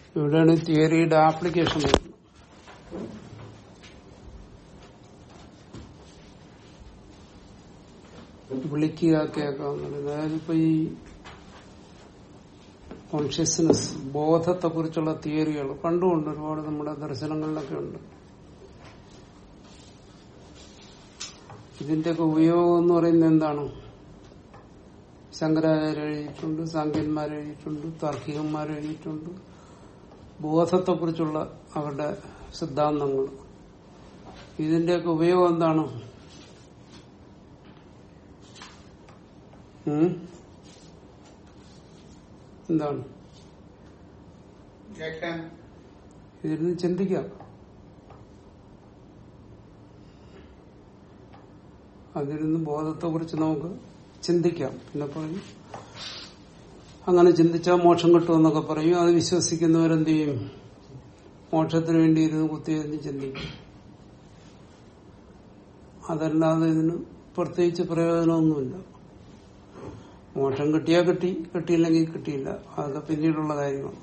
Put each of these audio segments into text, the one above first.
ഇവിടെയാണ് തിയറിയുടെ ആപ്ലിക്കേഷൻ വരുന്നത് വിളിക്കുക കേൾക്കുക എന്നുള്ളത് അതായത് ഇപ്പൊ ഈ കോൺഷ്യസ്നെസ് ബോധത്തെ കുറിച്ചുള്ള തിയറികൾ പണ്ടുമുണ്ട് ഒരുപാട് നമ്മുടെ ദർശനങ്ങളിലൊക്കെ ഉണ്ട് ഇതിന്റെയൊക്കെ ഉപയോഗം എന്ന് പറയുന്നത് എന്താണ് ശങ്കരാചാര്യ എഴുതിയിട്ടുണ്ട് സാങ്കന്മാർ എഴുതിയിട്ടുണ്ട് താർക്കികന്മാർ എഴുതിയിട്ടുണ്ട് ബോധത്തെക്കുറിച്ചുള്ള അവരുടെ സിദ്ധാന്തങ്ങൾ ഇതിന്റെയൊക്കെ ഉപയോഗം എന്താണ് ഉം? എന്താണ് കേൾക്കാൻ ഇതിരുന്ന് ചിന്തിക്കാം അതിരുന്ന് ബോധത്തെ കുറിച്ച് നമുക്ക് ചിന്തിക്കാം പിന്നെ പറയും അങ്ങനെ ചിന്തിച്ചാൽ മോക്ഷം കിട്ടുമെന്നൊക്കെ പറയും അത് വിശ്വസിക്കുന്നവരെന്ത് ചെയ്യും മോക്ഷത്തിന് വേണ്ടി ഇരുന്ന് കുത്തിയിരുന്ന് ചിന്തിക്കും അതല്ലാതെ ഇതിന് പ്രത്യേകിച്ച് പ്രയോജനമൊന്നുമില്ല മോക്ഷം കിട്ടിയാൽ കിട്ടി കിട്ടിയില്ലെങ്കിൽ കിട്ടിയില്ല അതൊക്കെ പിന്നീടുള്ള കാര്യമാണ്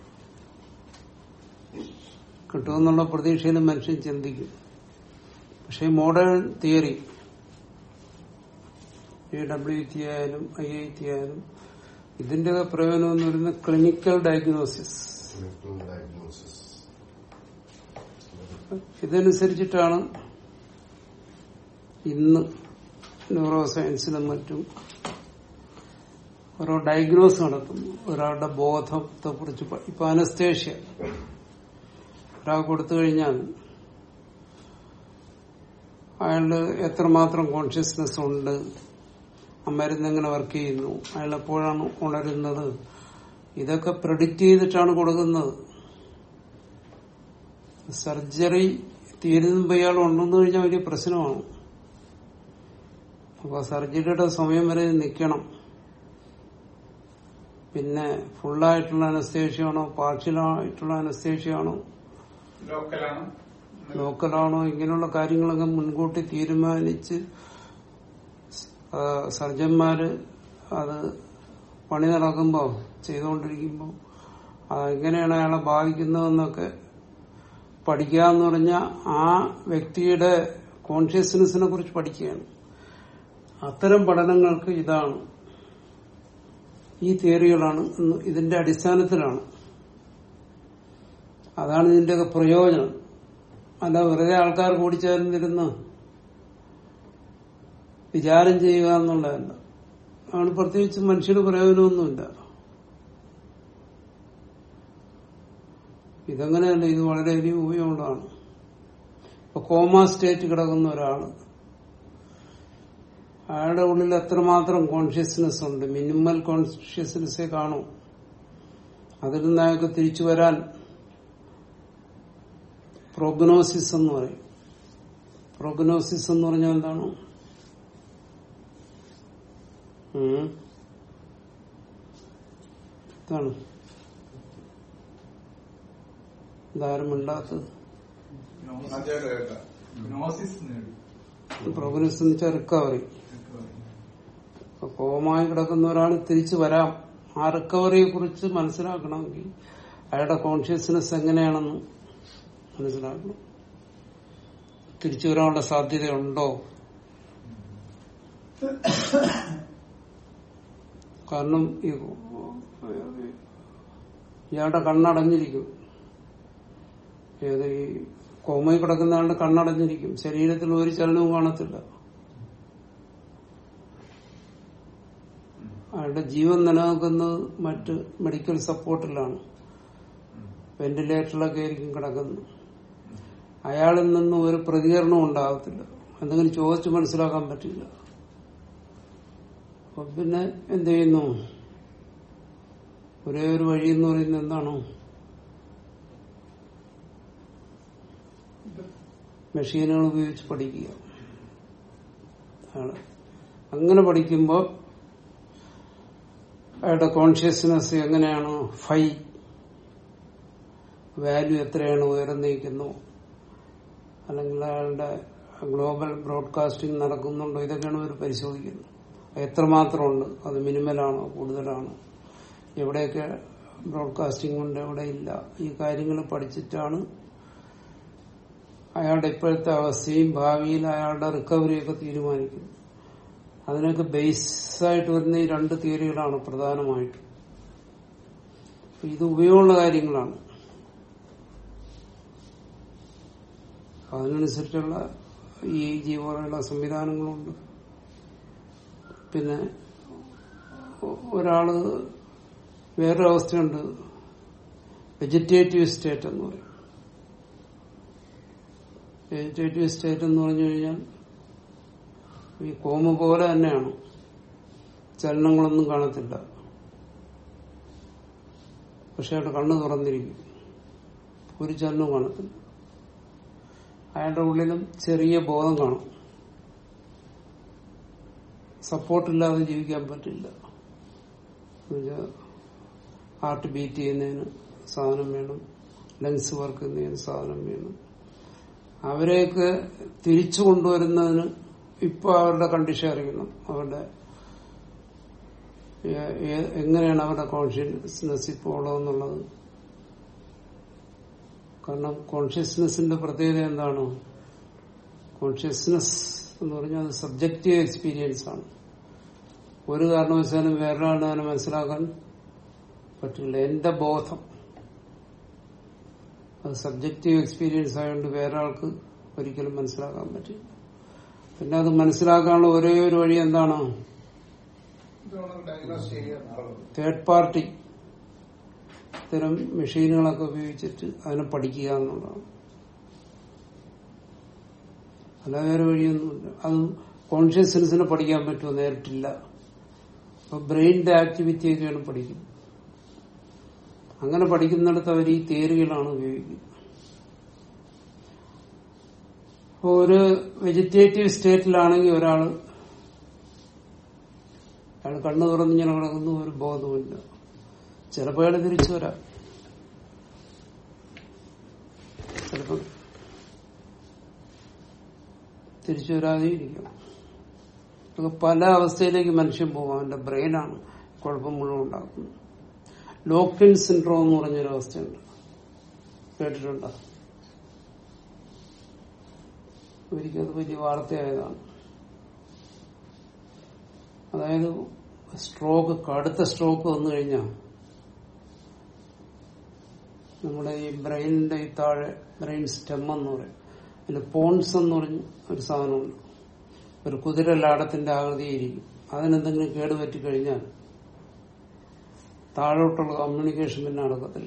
കിട്ടുമെന്നുള്ള പ്രതീക്ഷയിൽ മനുഷ്യൻ ചിന്തിക്കും പക്ഷെ modern theory A W T ആയാലും ഐ ഐ ടി ആയാലും ഇതിന്റെ പ്രയോജനം എന്ന് പറയുന്നത് ക്ലിനിക്കൽ ഡയഗ്നോസിസ് clinical diagnosis. ഇതനുസരിച്ചിട്ടാണ് ഇന്ന് ന്യൂറോ സയൻസിലും മറ്റും ഓരോ ഡയഗ്നോസ് നടത്തുന്നു ഒരാളുടെ ബോധത്തെ കുറിച്ച് ഇപ്പൊ അനസ്തേഷ്യ ഒരാൾ കൊടുത്തു കഴിഞ്ഞാൽ അയാളുടെ എത്രമാത്രം കോൺഷ്യസ്നെസ് ഉണ്ട് ആ മരുന്ന് എങ്ങനെ വർക്ക് ചെയ്യുന്നു അയാൾ എപ്പോഴാണ് ഉണരുന്നത് ഇതൊക്കെ പ്രഡിക്റ്റ് ചെയ്തിട്ടാണ് കൊടുക്കുന്നത് സർജറി തീരുമ്പോ ഇയാൾ ഉണ്ടെന്ന് കഴിഞ്ഞാൽ വലിയ പ്രശ്നമാണ് അപ്പൊ സർജറിയുടെ സമയം വരെ നിൽക്കണം പിന്നെ ഫുള്ളായിട്ടുള്ള അനസ്തേഷ്യയാണോ പാർഷ്യലായിട്ടുള്ള അനസ്തേഷ്യയാണോ ലോക്കലാണ് ലോക്കലാണോ ഇങ്ങനെയുള്ള കാര്യങ്ങളൊക്കെ മുൻകൂട്ടി തീരുമാനിച്ച് ആ, സർജന്മാര് അത് പണി നടക്കുമ്പോ ചെയ്തുകൊണ്ടിരിക്കുമ്പോ ആ, എങ്ങനെയാണ് അയാളെ ബാധിക്കുന്നതെന്നൊക്കെ പഠിക്കുക എന്ന് പറഞ്ഞാൽ ആ വ്യക്തിയുടെ കോൺഷ്യസ്നെസ്സിനെ കുറിച്ച് പഠിക്കുകയാണ് അത്തരം പഠനങ്ങൾക്ക് ഇതാണ് ഈ തിയറികളാണ് ഇന്ന് ഇതിന്റെ അടിസ്ഥാനത്തിലാണ് അതാണ് ഇതിന്റെയൊക്കെ പ്രയോജനം അല്ല വെറുതെ ആൾക്കാർ കൂടിച്ചേർന്നിരുന്ന് വിചാരം ചെയ്യുക എന്നുള്ളതല്ല ആണ് പ്രത്യേകിച്ച് മനുഷ്യന് പ്രയോജനമൊന്നുമില്ല ഇതങ്ങനെയല്ല ഇത് വളരെയധികം ഉപയോഗമുള്ളതാണ് ഇപ്പൊ കോമ സ്റ്റേറ്റ് കിടക്കുന്ന ഒരാള് അയാളുടെ ഉള്ളിൽ എത്രമാത്രം കോൺഷ്യസ്നെസ് ഉണ്ട് മിനിമൽ കോൺഷ്യസ്നെസ്സേ കാണൂ അതിൽ നിന്ന് അയാൾക്ക് തിരിച്ചു വരാൻ പ്രോഗ്നോസിസ് എന്ന് പറയും പ്രോഗ്നോസിസ് എന്ന് പറഞ്ഞാൽ എന്താണ് ഉം. ഇതാണ് ഇതാരും മിണ്ടാത്തത് ആദ്യമായിട്ട് കേൾക്കാം നോസിസ് നേടും പ്രോഗ്നോസിസ് എന്ന് വെച്ചാൽ റിക്കവറി അപ്പൊ കോമായി കിടക്കുന്ന ഒരാൾ തിരിച്ചു വരാം ആ റിക്കവറിയെ കുറിച്ച് മനസ്സിലാക്കണമെങ്കിൽ അയാളുടെ കോൺഷ്യസ്നെസ് എങ്ങനെയാണെന്ന് മനസ്സിലാക്കണം തിരിച്ചു വരാനുള്ള സാധ്യതയുണ്ടോ കാരണം ഈ ഇയാളുടെ കണ്ണടഞ്ഞിരിക്കും ഏത് ഈ കോമയിൽ കിടക്കുന്ന ആളുടെ കണ്ണടഞ്ഞിരിക്കും ശരീരത്തിൽ ഒരു ചലനവും കാണത്തില്ല അയാളുടെ ജീവൻ നിലനിൽക്കുന്നത് മറ്റ് മെഡിക്കൽ സപ്പോർട്ടിലാണ് വെന്റിലേറ്ററിലൊക്കെ ആയിരിക്കും കിടക്കുന്നത് അയാളിൽ നിന്നും ഒരു പ്രതികരണവും ഉണ്ടാകത്തില്ല എന്തെങ്കിലും ചോദിച്ചു മനസ്സിലാക്കാൻ പറ്റില്ല അപ്പൊ പിന്നെ എന്ത് ചെയ്യുന്നു ഒരേ ഒരു വഴി എന്ന് പറയുന്നത് എന്താണോ മെഷീനുകൾ ഉപയോഗിച്ച് പഠിക്കുക ആണ് അങ്ങനെ പഠിക്കുമ്പോൾ അയാളുടെ കോൺഷ്യസ്നെസ് എങ്ങനെയാണ് ഫൈ വാല്യൂ എത്രയാണ് ഉയർന്നിരിക്കുന്നു അല്ലെങ്കിൽ അയാളുടെ ഗ്ലോബൽ ബ്രോഡ്കാസ്റ്റിംഗ് നടക്കുന്നുണ്ടോ ഇതൊക്കെയാണ് ഇവർ പരിശോധിക്കുന്നത് എത്രമാത്രമുണ്ട് അത് മിനിമലാണോ കൂടുതലാണോ എവിടെയൊക്കെ ബ്രോഡ്കാസ്റ്റിംഗ് കൊണ്ട് അവിടെ ഇല്ല ഈ കാര്യങ്ങൾ പഠിച്ചിട്ടാണ് അയാളുടെ ഇപ്പോഴത്തെ അവസ്ഥയും ഭാവിയിൽ അയാളുടെ റിക്കവറിയൊക്കെ തീരുമാനിക്കുന്നത് അതിനൊക്കെ ബേസായിട്ട് വരുന്ന ഈ രണ്ട് തിയറികളാണ് പ്രധാനമായിട്ടും അപ്പൊ ഇത് ഉപയോഗമുള്ള കാര്യങ്ങളാണ് അതിനനുസരിച്ചുള്ള ഈ ജീവനുള്ള സംവിധാനങ്ങളുണ്ട് പിന്നെ ഒ- ഒരാള് വേറൊരു അവസ്ഥയുണ്ട് വെജിറ്റേറ്റീവ് സ്റ്റേറ്റ് എന്ന് പറയും വെജിറ്റേറ്റീവ് സ്റ്റേറ്റ് എന്ന് പറഞ്ഞു കഴിഞ്ഞാൽ ഈ കോമ പോലെ തന്നെയാണ് ചലനങ്ങളൊന്നും കാണത്തില്ല പക്ഷെ അയാളുടെ കണ്ണ് തുറന്നിരിക്കും ഒരു ചലനവും കാണത്തില്ല അയാളുടെ ഉള്ളിലും ചെറിയ ബോധം കാണും സപ്പോർട്ടില്ലാതെ ജീവിക്കാൻ പറ്റില്ല എന്നുവെച്ചാൽ ഹാർട്ട് ബീറ്റ് ചെയ്യുന്നതിന് സാധനം വേണം ലങ്സ് വർക്ക് ചെയ്യുന്നതിന് സാധനം വേണം അവരെയൊക്കെ തിരിച്ചു കൊണ്ടുവരുന്നതിന് ഇപ്പൊ അവരുടെ കണ്ടീഷൻ അറിയണം അവരുടെ ഏ- ഏ- എങ്ങനെയാണ് അവരുടെ കോൺഷ്യസ്നെസ് ഇപ്പോൾ ഉള്ളതെന്നുള്ളത് കാരണം കോൺഷ്യസ്നെസിന്റെ പ്രത്യേകത എന്താണ് കോൺഷ്യസ്നെസ് എന്ന് പറഞ്ഞാൽ അത് സബ്ജക്റ്റീവ് എക്സ്പീരിയൻസ് ആണ് ഒരു കാരണവശാലും വേറൊരാളിനെ അതിനെ മനസ്സിലാക്കാൻ പറ്റില്ല എന്റെ ബോധം അത് സബ്ജക്റ്റീവ് എക്സ്പീരിയൻസ് ആയതുകൊണ്ട് വേറെ ആൾക്ക് ഒരിക്കലും മനസ്സിലാക്കാൻ പറ്റില്ല പിന്നെ അത് മനസ്സിലാക്കാനുള്ള ഒരേ ഒരു വഴി എന്താണ് ഇതാണ് ഡയഗ്നോസ് ചെയ്യുക എന്നുള്ളത് തേർഡ് പാർട്ടി ഇത്തരം മെഷീനുകളൊക്കെ ഉപയോഗിച്ചിട്ട് അതിനെ പഠിക്കുക എന്നുള്ളതാണ് അല്ലാതെ വേറെ വഴിയൊന്നുമില്ല അത് കോൺഷ്യസ്നെസ്സിനെ പഠിക്കാൻ പറ്റുമോ നേരിട്ടില്ല അപ്പൊ ബ്രെയിനിന്റെ ആക്ടിവിറ്റിയൊക്കെയാണ് പഠിക്കുന്നത് അങ്ങനെ പഠിക്കുന്നിടത്ത് അവർ ഈ തിയറികളാണ് ഉപയോഗിക്കുന്നത് അപ്പൊ ഒരു വെജിറ്റേറ്റീവ് സ്റ്റേറ്റിലാണെങ്കിൽ ഒരാള് അയാൾ കണ്ണു തുറന്നിങ്ങനെ കിടക്കുന്നു ഒരു ബോധവുമില്ല ചിലപ്പോൾ അയാൾ തിരിച്ചു വരാം ചിലപ്പോൾ തിരിച്ചു വരാതെ ഇരിക്കും അതൊക്കെ പല അവസ്ഥയിലേക്ക് മനുഷ്യൻ പോകും അവന്റെ ബ്രെയിനാണ് കുഴപ്പം മുഴുവൻ ഉണ്ടാക്കുന്നത് ലോക്കിൻ സിൻഡ്രോം എന്ന് പറഞ്ഞൊരു അവസ്ഥയുണ്ട് കേട്ടിട്ടുണ്ടോ ഒരിക്കൽ അത് വലിയ വാർത്തയായതാണ് അതായത് സ്ട്രോക്ക് കടുത്ത സ്ട്രോക്ക് വന്നു കഴിഞ്ഞാൽ നമ്മുടെ ഈ ബ്രെയിനിന്റെ ഈ താഴെ ബ്രെയിൻ സ്റ്റെം എന്ന് പറയും അതിന് പോൺസ് എന്ന് പറഞ്ഞ ഒരു സാധനമുണ്ട് ഒരു കുതിര ലാടത്തിന്റെ ആകൃതിയിരിക്കും അതിനെന്തെങ്കിലും കേടുപറ്റി കഴിഞ്ഞാൽ താഴോട്ടുള്ള കമ്മ്യൂണിക്കേഷൻ പിന്നെ നടക്കത്തില്ല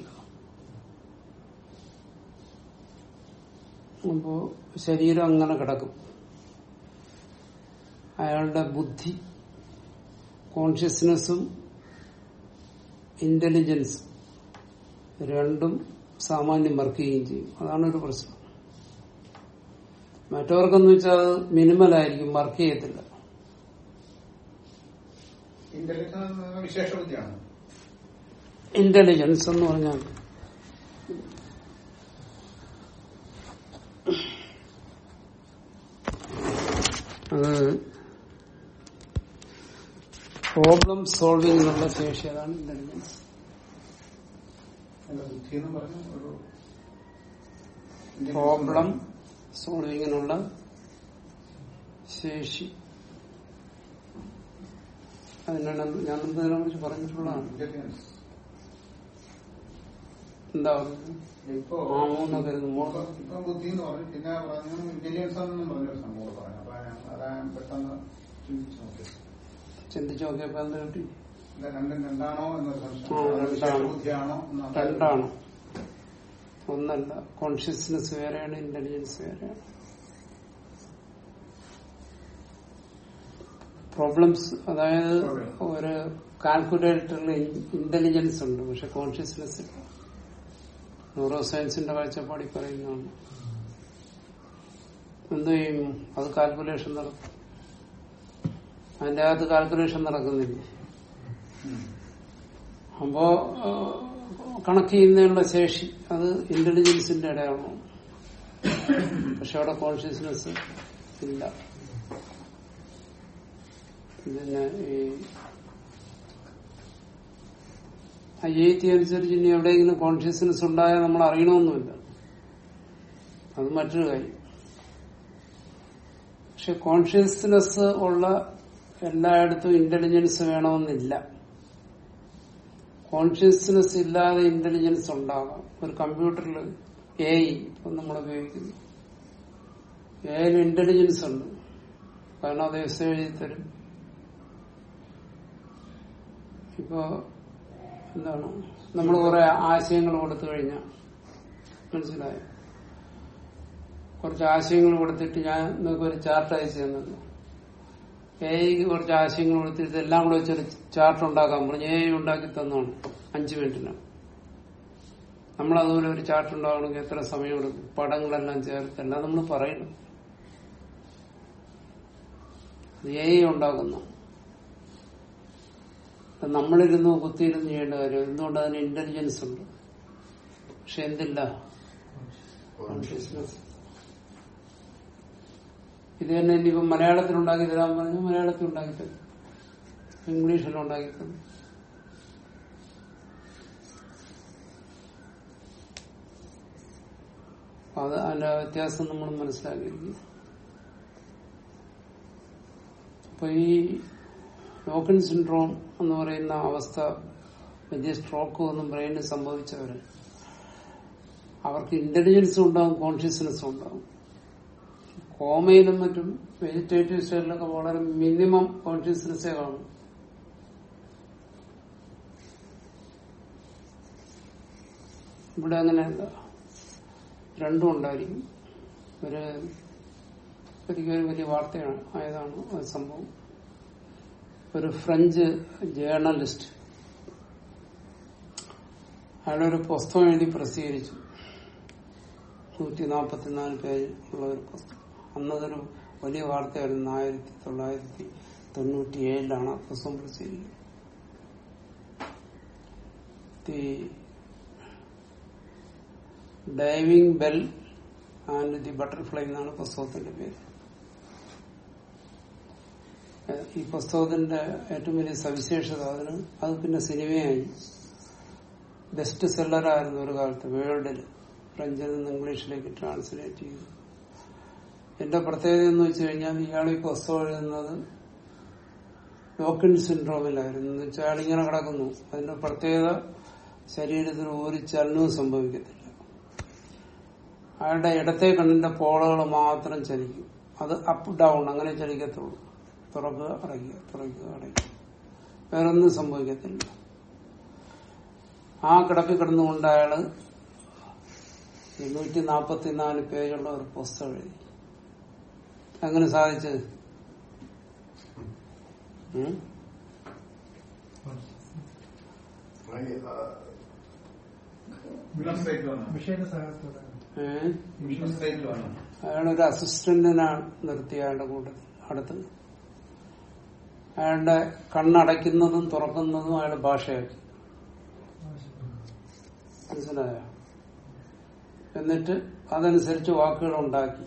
അപ്പോ ശരീരം അങ്ങനെ കിടക്കും അയാളുടെ ബുദ്ധി കോൺഷ്യസ്നെസ്സും ഇന്റലിജൻസും രണ്ടും സാമാന്യം വർക്ക് ചെയ്യുകയും ചെയ്യും അതാണ് ഒരു പ്രശ്നം മറ്റവർക്കെന്ന് വെച്ചാൽ അത് മിനിമൽ ആയിരിക്കും വർക്ക് ചെയ്യത്തില്ല ഇന്റലിജൻസ് വിശേഷ ബുദ്ധിയാണ് ഇന്റലിജൻസ് എന്ന് പറഞ്ഞാൽ അത് പ്രോബ്ലം സോൾവിങ്ങിനുള്ള ശേഷി അതാണ് ഇന്റലിജൻസ് അല്ല ബുദ്ധി എന്ന് പറഞ്ഞ ഒരു പ്രോബ്ലം സോൾവിങ്ങിനുള്ള ശേഷി അതിനാണ് ഞാൻ മുമ്പ് ഇതിനെ കുറിച്ച് പറഞ്ഞിട്ടുള്ളതാണ് ഇന്റലിജൻസ് എന്താ പറയുന്നത് ഇപ്പോ ആമോന്നൊക്കെ ഇരുന്ന് മോ- ഇപ്പൊ ഇപ്പൊ ബുദ്ധി എന്ന് പറഞ്ഞു പിന്നെ പറഞ്ഞു ഇന്റലിജൻസ് എന്നും പറഞ്ഞൊരു സംഭവം പറഞ്ഞു അപ്പൊ ഞാൻ അതാ ഞാൻ പെട്ടെന്ന് ചിന്തിച്ചു നോക്കി ചിന്തിച്ചു നോക്കിയപ്പോ എന്താ കിട്ടി ഇത് രണ്ടും രണ്ടാണോ എന്നൊരു ആ, സംശയം രണ്ടാണ്. വിശേഷ ബുദ്ധിയാണോ എന്ന് രണ്ടാണ് ഒന്നല്ല കോൺഷ്യസ്നെസ് വേറെയാണ് ഇന്റലിജൻസ് വേറെയാണ് പ്രോബ്ലംസ് അതായത് ഒരു കാൽക്കുലേറ്ററിൽ ഇന്റലിജൻസ് ഉണ്ട് പക്ഷെ കോൺഷ്യസ്നെസ് ഇല്ല ന്യൂറോ സയൻസിന്റെ കാഴ്ചപ്പാടി പറയുന്നതാണ് എന്ത് ചെയ്യും അത് കാൽക്കുലേഷൻ നടക്കും അതിന്റെ അകത്ത് കാൽക്കുലേഷൻ നടക്കുന്നില്ല ഉം. അപ്പോ കണക്ക് ചെയ്യുന്നതിനുള്ള ശേഷി അത് ഇന്റലിജൻസിന്റെ അടയാളമാണ് പക്ഷെ അവിടെ കോൺഷ്യസ്നെസ് ഇല്ല പിന്നെ ഈ ഐ ഐ ടി അനുസരിച്ച് ഇനി എവിടെയെങ്കിലും കോൺഷ്യസ്നെസ് ഉണ്ടായാൽ നമ്മൾ അറിയണമെന്നുമില്ല അത് മറ്റൊരു കാര്യം പക്ഷെ കോൺഷ്യസ്നെസ് ഉള്ള എല്ലായിടത്തും ഇന്റലിജൻസ് വേണമെന്നില്ല കോൺഷ്യസ്നെസ് ഇല്ലാതെ ഇന്റലിജൻസ് ഉണ്ടാകാം ഒരു കമ്പ്യൂട്ടറിൽ എ ഇപ്പം നമ്മൾ ഉപയോഗിക്കുന്നു എയിൽ ഇന്റലിജൻസ് ഉണ്ട് കാരണം അത് എസ് എഴുതി തരും ഇപ്പോ എന്താണ് നമ്മൾ കുറെ ആശയങ്ങൾ കൊടുത്തു കഴിഞ്ഞാൽ മനസ്സിലായോ കുറച്ച് ആശയങ്ങൾ കൊടുത്തിട്ട് ഞാൻ നിങ്ങൾക്ക് ഒരു ചാർട്ട് അയച്ചു തന്നത് എ കുറച്ച് ആശയങ്ങൾ കൊടുത്തിട്ട് ഇതെല്ലാം കൂടെ വെച്ചൊരു ചാർട്ട് ഉണ്ടാക്കാൻ പറഞ്ഞു എ ഉണ്ടാക്കി തന്നാണ് അഞ്ചു മിനിറ്റിനാണ് നമ്മൾ അതുപോലെ ഒരു ചാർട്ട് ഉണ്ടാകണമെങ്കിൽ എത്ര സമയം എടുക്കും പടങ്ങളെല്ലാം ചേർത്ത് എല്ലാം നമ്മൾ പറയണം അത് എ ഉണ്ടാക്കുന്നു അത് നമ്മളിരുന്ന് കുത്തിയിരുന്ന് ചെയ്യേണ്ട കാര്യം എന്തുകൊണ്ട് അതിന് ഇന്റലിജൻസ് ഉണ്ട് പക്ഷെ എന്തില്ല കോൺഷ്യസ്നസ് ഇത് തന്നെ ഇനിയിപ്പം മലയാളത്തിൽ ഉണ്ടാക്കി തരാൻ പറഞ്ഞു മലയാളത്തിൽ ഉണ്ടാക്കി തരും ഇംഗ്ലീഷിൽ ഉണ്ടാക്കി തരും അപ്പൊ അത് അതിന്റെ വ്യത്യാസം നമ്മൾ മനസ്സിലാക്കിയിരിക്കും അപ്പൊ ഈ ലോക്കൻ സിൻഡ്രോം എന്ന് പറയുന്ന അവസ്ഥ വലിയ സ്ട്രോക്ക് ഒന്നും ബ്രെയിനിന് സംഭവിച്ചവര് അവർക്ക് ഇന്റലിജൻസും ഉണ്ടാവും കോൺഷ്യസ്നെസ്സും ഉണ്ടാവും കോമയിലും മറ്റും വെജിറ്റേറ്റീവ് സ്റ്റൈലിലൊക്കെ വളരെ മിനിമം കോൺഷ്യസ്നെസ്സേ കാണും ഇവിടെ അങ്ങനെയല്ല രണ്ടും ഉണ്ടായിരിക്കും ഒരു ഒരിക്കലും ഒരു വലിയ വാർത്തയാണ് ആയതാണ് ആ സംഭവം ഒരു ഫ്രഞ്ച് ജേർണലിസ്റ്റ് അയാളൊരു പുസ്തകം എഴുതി പ്രസിദ്ധീകരിച്ചു നൂറ്റി നാൽപ്പത്തിനാല് പേജ് ഉള്ള ഒരു പുസ്തകം അന്നതൊരു വലിയ വാർത്തയായിരുന്നു ആയിരത്തി തൊള്ളായിരത്തി തൊണ്ണൂറ്റി ഏഴിലാണ് ആ പുസ്തകം പ്രസിദ്ധീകരിച്ചത് the diving bell and the butterfly എന്നാണ് പുസ്തകത്തിന്റെ പേര് ഏഹ് ഈ പുസ്തകത്തിന്റെ ഏറ്റവും വലിയ സവിശേഷത അതിന് അത് പിന്നെ സിനിമയായി ബെസ്റ്റ് സെല്ലറായിരുന്നു ഒരു കാലത്ത് വേൾഡിൽ ഫ്രഞ്ചിൽ നിന്ന് ഇംഗ്ലീഷിലേക്ക് ട്രാൻസ്ലേറ്റ് ചെയ്തു എന്റെ പ്രത്യേകത എന്ന് വെച്ച് കഴിഞ്ഞാൽ ഇയാൾ ഈ പുസ്തകം എഴുതുന്നത് ലോക്കിൻ സിൻഡ്രോമിലായിരുന്നു എന്ന് വെച്ചാൽ അയാൾ ഇങ്ങനെ കിടക്കുന്നു അതിന്റെ പ്രത്യേകത ശരീരത്തിന് ഒരു ചലനവും സംഭവിക്കത്തില്ല അയാളുടെ ഇടത്തെ കണ്ണിന്റെ പോളകൾ മാത്രം ചലിക്കും അത് അപ്പ് ഡൗൺ അങ്ങനെ ചലിക്കത്തുള്ളൂ തുറക്കുക അടയ്ക്കുക തുറക്കുക അടയ്ക്കുക വേറൊന്നും സംഭവിക്കത്തില്ല ആ കിടപ്പിൽ കിടന്നുകൊണ്ട് അയാള് ഇരുന്നൂറ്റി നാപ്പത്തിനാല് പേജുള്ള ഒരു പുസ്തകം എഴുതി അങ്ങനെ സാധിച്ചത് ഉം? I, uh, മിസ്റ്റേക്ക് വന്നു വിഷയത്തെ സഹായത്തോടെ ഏഹ് മിസ്റ്റേക്ക് വന്നു അയാളൊരു അസിസ്റ്റന്റിനെ നിർത്തി അയാളുടെ കൂട്ടത്തിൽ അടുത്ത് അയാളുടെ കണ്ണടയ്ക്കുന്നതും തുറക്കുന്നതും അയാളുടെ ഭാഷയാക്കി മനസ്സിലായോ എന്നിട്ട് അതനുസരിച്ച് വാക്കുകൾ ഉണ്ടാക്കി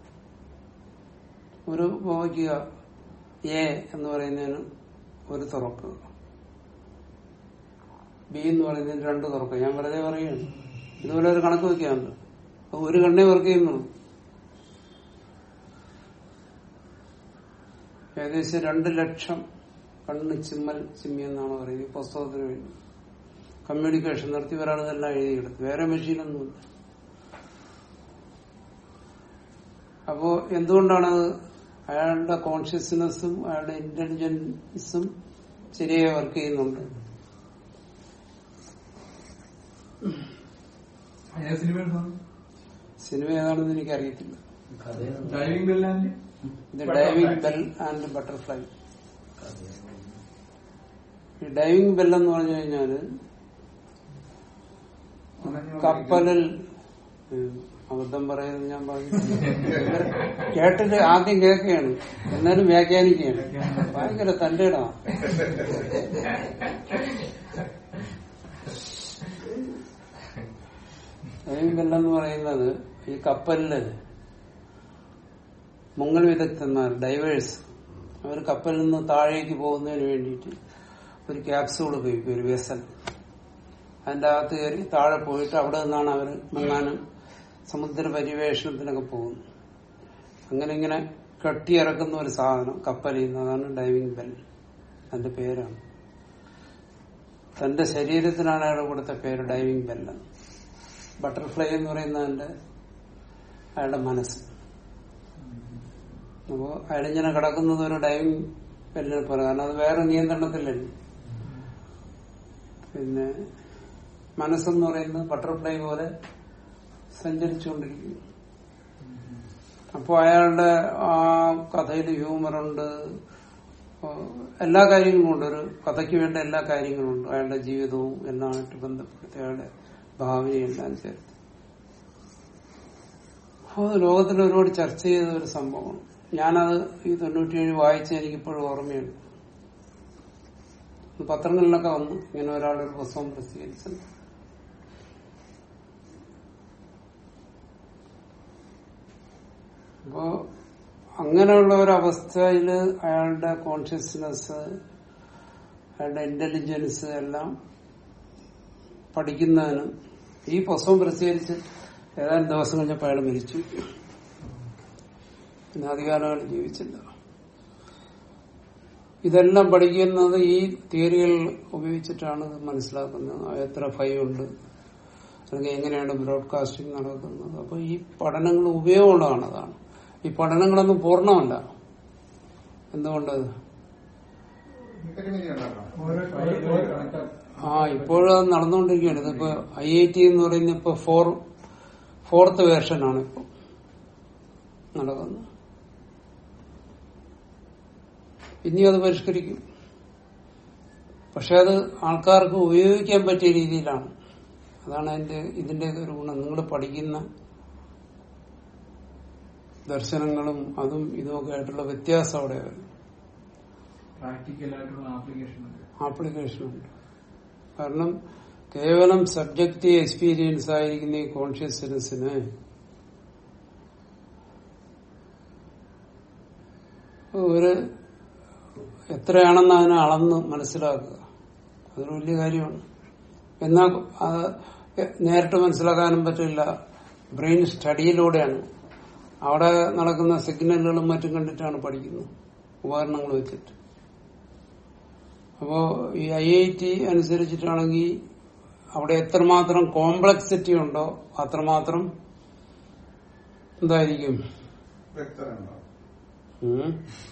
ഒരു നോക്കുക എ എന്ന് പറയുന്നതിന് ഒരു തുറക്കുക ബി എന്ന് പറയുന്നതിന് രണ്ട് തുറക്കുക ഞാൻ വെറുതെ പറയുകയാണ് ഇതുപോലെ ഒരു കണക്ക് വെക്കാറുണ്ട് അപ്പൊ ഒരു കണ്ണേ വർക്ക് ചെയ്യുന്നുള്ളൂ ഏകദേശം രണ്ട് ലക്ഷം കണ്ണ് ചിമ്മൽ ചിമ്മി എന്നാണ് പറയുന്നത് ഈ പുസ്തകത്തിന് വേണ്ടി കമ്മ്യൂണിക്കേഷൻ നടത്തി ഒരാൾ ഇതെല്ലാം എഴുതിയെടുത്തു വേറെ മെഷീനൊന്നുമില്ല അപ്പോ എന്തുകൊണ്ടാണത് അയാളുടെ കോൺഷ്യസ്നെസ്സും അയാളുടെ ഇന്റലിജൻസും ശരിയായി വർക്ക് ചെയ്യുന്നുണ്ട് ഏത് സിനിമയാണ് സിനിമ ഏതാണെന്ന് എനിക്കറിയത്തില്ല ഡ്രൈവിംഗ് ബെല്ലാൻഡ് ഇത് ഡൈവിംഗ് ബെൽ ആൻഡ് ബട്ടർഫ്ലൈ ഈ ഡൈവിംഗ് ബെൽ എന്ന് പറഞ്ഞു കഴിഞ്ഞാല് കപ്പലിൽ ഉം, അബദ്ധം പറയുന്നത് ഞാൻ പറഞ്ഞു ഇവര് കേട്ടിട്ട് ആദ്യം കേൾക്കുകയാണ് എന്നാലും വ്യാഖ്യാനിക്കുകയാണ് ഭയങ്കര തന്റെ ഇടമാണ് ഡൈവിംഗ് ബെൽ എന്ന് പറയുന്നത് ഈ കപ്പലില് മുങ്ങൽ വിദഗ്ധന്മാർ ഡൈവേഴ്സ് അവർ കപ്പലിൽ നിന്ന് താഴേക്ക് പോകുന്നതിന് വേണ്ടിയിട്ട് ഒരു ക്യാപ്സൂൾ ഉപയോഗിക്കും ഒരു വെസൽ അതിന്റെ അകത്ത് കയറി താഴെ പോയിട്ട് അവിടെ നിന്നാണ് അവർ മുങ്ങാനും സമുദ്ര പര്യവേഷണത്തിനൊക്കെ പോകുന്നത് അങ്ങനെ ഇങ്ങനെ കെട്ടിയിറക്കുന്ന ഒരു സാധനം കപ്പലിൽ നിന്ന് അതാണ് ഡൈവിംഗ് ബെൽ അതിന്റെ പേരാണ് തന്റെ ശരീരത്തിനാണ് അയാൾ കൊടുത്ത പേര് ഡൈവിംഗ് ബെല്ല് ബട്ടർഫ്ലൈ എന്ന് പറയുന്നതിന്റെ അയാളുടെ മനസ്സ് അപ്പോ അയാളിങ്ങനെ കിടക്കുന്നത് ഒരു ഡൈവിംഗ് ബെല്ലിനെ പോലെ കാരണം അത് വേറെ നിയന്ത്രണത്തിലല്ലേ പിന്നെ മനസ്സെന്ന് പറയുന്നത് ബട്ടർഫ്ലൈ പോലെ സഞ്ചരിച്ചുകൊണ്ടിരിക്കുന്നു അപ്പോൾ അയാളുടെ ആ കഥയിൽ ഹ്യൂമറുണ്ട് ആ, എല്ലാ കാര്യങ്ങളും ഉണ്ട് ഒരു കഥയ്ക്ക് വേണ്ട എല്ലാ കാര്യങ്ങളും ഉണ്ട് അയാളുടെ ജീവിതവും എല്ലാമായിട്ട് ബന്ധപ്പെടുത്തി അയാളുടെ ഭാവനയെല്ലാം ചേർത്ത് അപ്പോൾ അത് ലോകത്തിൽ ഒരുപാട് ചർച്ച ചെയ്ത ഒരു സംഭവമാണ് ഞാനത് ഈ തൊണ്ണൂറ്റിയേഴ് വായിച്ച എനിക്കിപ്പോഴും ഓർമ്മയുണ്ട് ഇത് പത്രങ്ങളിലൊക്കെ വന്നു ഇങ്ങനെ ഒരാളൊരു പുസ്തകം പ്രസിദ്ധീകരിച്ചത് അപ്പോ അങ്ങനെയുള്ള ഒരു അവസ്ഥയിൽ അയാളുടെ കോൺഷ്യസ്നെസ് അയാളുടെ ഇന്റലിജൻസ് എല്ലാം പഠിക്കുന്നതിനും ഈ പുസ്തകം പ്രസിദ്ധീകരിച്ച് ഏതാനും ദിവസം കഴിഞ്ഞപ്പോൾ അയാൾ മരിച്ചു പിന്നെ അധികാലങ്ങൾ ജീവിച്ചില്ല ഇതെല്ലാം പഠിക്കുന്നത് ഈ തിയറികൾ ഉപയോഗിച്ചിട്ടാണ് ഇത് മനസ്സിലാക്കുന്നത് എത്ര ഫൈ ഉണ്ട് അല്ലെങ്കിൽ എങ്ങനെയാണ് ബ്രോഡ്കാസ്റ്റിംഗ് നടക്കുന്നത് അപ്പൊ ഈ പഠനങ്ങൾ ഉപയോഗമുള്ളതാണ് അതാണ് ഈ പഠനങ്ങളൊന്നും പൂർണ്ണമല്ല എന്തുകൊണ്ട് പരിമിതി ഉണ്ടാക്കണം ഓരോ ഓരോ കണക്കാ ആ ഇപ്പോഴും അത് നടന്നുകൊണ്ടിരിക്കുകയാണ് ഇതിപ്പോ ഐ ഐ ടി എന്ന് പറയുന്ന ഇപ്പൊ ഫോർ ഫോർത്ത് വേർഷനാണ് ഇപ്പൊ നടക്കുന്നത് ഇനി അത് പരിഷ്കരിക്കും പക്ഷെ അത് ആൾക്കാർക്ക് ഉപയോഗിക്കാൻ പറ്റിയ രീതിയിലാണ് അതാണ് അതിന്റെ ഇതിന്റെ ഒരു ഗുണം നിങ്ങൾ പഠിക്കുന്ന ദർശനങ്ങളും അതും ഇതുമൊക്കെ ആയിട്ടുള്ള വ്യത്യാസം അവിടെ വരും പ്രാക്ടിക്കൽ ആയിട്ടുള്ള ആപ്ലിക്കേഷൻ ഉണ്ട് ആപ്ലിക്കേഷൻ ഉണ്ട് കാരണം കേവലം സബ്ജക്റ്റീവ് എക്സ്പീരിയൻസ് ആയിരിക്കുന്ന ഈ കോൺഷ്യസ്നെസ്സിന് ഒരു എത്രയാണെന്ന് അതിനെ അളന്ന് മനസ്സിലാക്കുക അതൊരു വലിയ കാര്യമാണ് എന്നാൽ അത് നേരിട്ട് മനസ്സിലാക്കാനും പറ്റില്ല ബ്രെയിൻ സ്റ്റഡിയിലൂടെയാണ് അവിടെ നടക്കുന്ന സിഗ്നലുകളും മറ്റും കണ്ടിട്ടാണ് പഠിക്കുന്നത് ഉപകരണങ്ങൾ വെച്ചിട്ട് അപ്പോ ഈ ഐ ഐ ടി അനുസരിച്ചിട്ടാണെങ്കിൽ അവിടെ എത്രമാത്രം കോംപ്ലക്സിറ്റി ഉണ്ടോ അത്രമാത്രം എന്തായിരിക്കും വ്യക്തത ഉണ്ടാവും ഉം.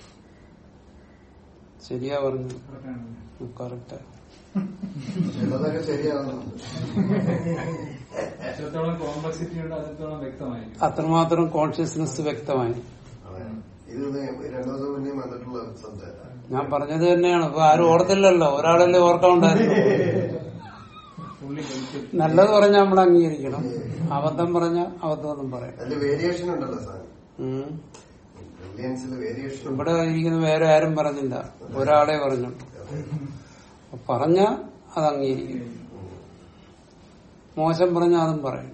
ശരിയാ പറഞ്ഞു കറക്റ്റാണ് കറക്റ്റ് ചിലതൊക്കെ ശരിയാകുന്നുണ്ട് എത്രത്തോളം കോംപ്ലക്സിറ്റി ഉണ്ട് അത്രത്തോളം വ്യക്തമായിരിക്കും അത്രമാത്രം കോൺഷ്യസ്നെസ് വ്യക്തമായി അതെ. ഇത് രണ്ടു ദിവസം മുന്നേ വന്നിട്ടുള്ള സംസാരം ഞാൻ പറഞ്ഞത് തന്നെയാണ് ഇപ്പൊ ആരും ഓർത്തില്ലല്ലോ ഒരാളല്ലേ ഓർക്കാണ്ടായിരുന്നു ഫുള്ളി വലിക്കും നല്ലത് പറഞ്ഞാൽ നമ്മൾ അംഗീകരിക്കണം അബദ്ധം പറഞ്ഞ അബദ്ധമൊന്നും പറയാം അതിൽ വേരിയേഷൻ ഉണ്ടല്ലോ സാർ ഉം. ബ്രില്യൻസിൽ വേരിയേഷൻ ഇവിടെ ഇരിക്കുന്ന വേറെ ആരും പറഞ്ഞില്ല ഒരാളെ പറഞ്ഞു അപ്പൊ പറഞ്ഞ അത് അംഗീകരിക്കും മോശം പറഞ്ഞ അതും പറയും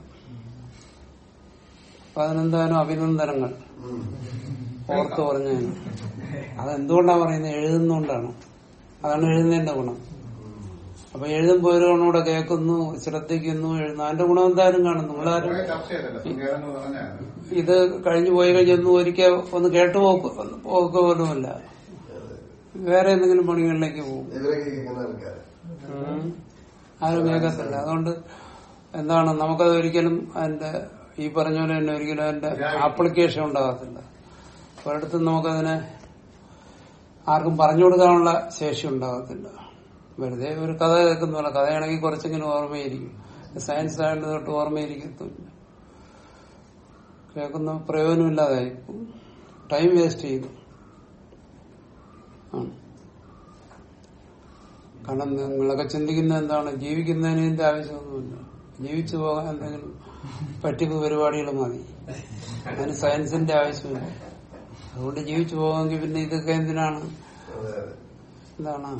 അപ്പൊ അതിനെന്തായാലും അഭിനന്ദനങ്ങൾ ഓർത്ത് പറഞ്ഞതിന് അതെന്തുകൊണ്ടാ പറയുന്നത് എഴുതുന്നോണ്ടാണ് അതാണ് എഴുതുന്നതിന്റെ ഗുണം അപ്പൊ എഴുതുമ്പോ ഒരു ഗുണൂടെ കേൾക്കുന്നു ശ്രദ്ധിക്കുന്നു എഴുതുന്നു അതിന്റെ ഗുണം എന്തായാലും കാണും നിങ്ങളാരും കുറെ ചർച്ച ചെയ്തല്ലോ സങ്കേതങ്ങൾ പറഞ്ഞാൽ ഇത് കഴിഞ്ഞു പോയി കഴിഞ്ഞൊന്നും ഒരിക്കൽ ഒന്ന് കേട്ടു പോക്ക് പോക്ക് പോലുമല്ല വേറെ എന്തെങ്കിലും പണികളിലേക്ക് പോകും ഇവരൊക്കെ കേൾക്കുന്ന ആൾക്കാർ ഉം. ആരും കേൾക്കത്തില്ല അതുകൊണ്ട് എന്താണ് നമുക്കത് ഒരിക്കലും അതിന്റെ ഈ പറഞ്ഞ പോലെ തന്നെ ഒരിക്കലും അതിന്റെ ആപ്ലിക്കേഷൻ ഉണ്ടാകത്തില്ല ഒരിടത്തും നമുക്കതിനെ ആർക്കും പറഞ്ഞു കൊടുക്കാനുള്ള ശേഷി ഉണ്ടാകത്തില്ല വെറുതെ ഒരു കഥ കേൾക്കുന്ന പോലെ കഥയാണെങ്കിൽ കുറച്ചെങ്കിലും ഓർമ്മയിരിക്കും സയൻസ് ആയിട്ട് തൊട്ട് ഓർമ്മയിരിക്കത്തില്ല കേൾക്കുന്ന പ്രയോജനമില്ലാതായി പോകും. ടൈം വേസ്റ്റ് ചെയ്യുന്നു ആണ് കാരണം നിങ്ങളൊക്കെ ചിന്തിക്കുന്ന എന്താണ് ജീവിക്കുന്നതിന് ഇതിന്റെ ആവശ്യമൊന്നുമില്ല ജീവിച്ചു പോകാൻ എന്തെങ്കിലും പറ്റിപ്പ് പരിപാടികൾ മതി അതിന് സയൻസിന്റെ ആവശ്യമില്ല അതുകൊണ്ട് ജീവിച്ചു പോകാമെങ്കിൽ പിന്നെ ഇതൊക്കെ എന്തിനാണ് അതെ അതെ എന്താണ്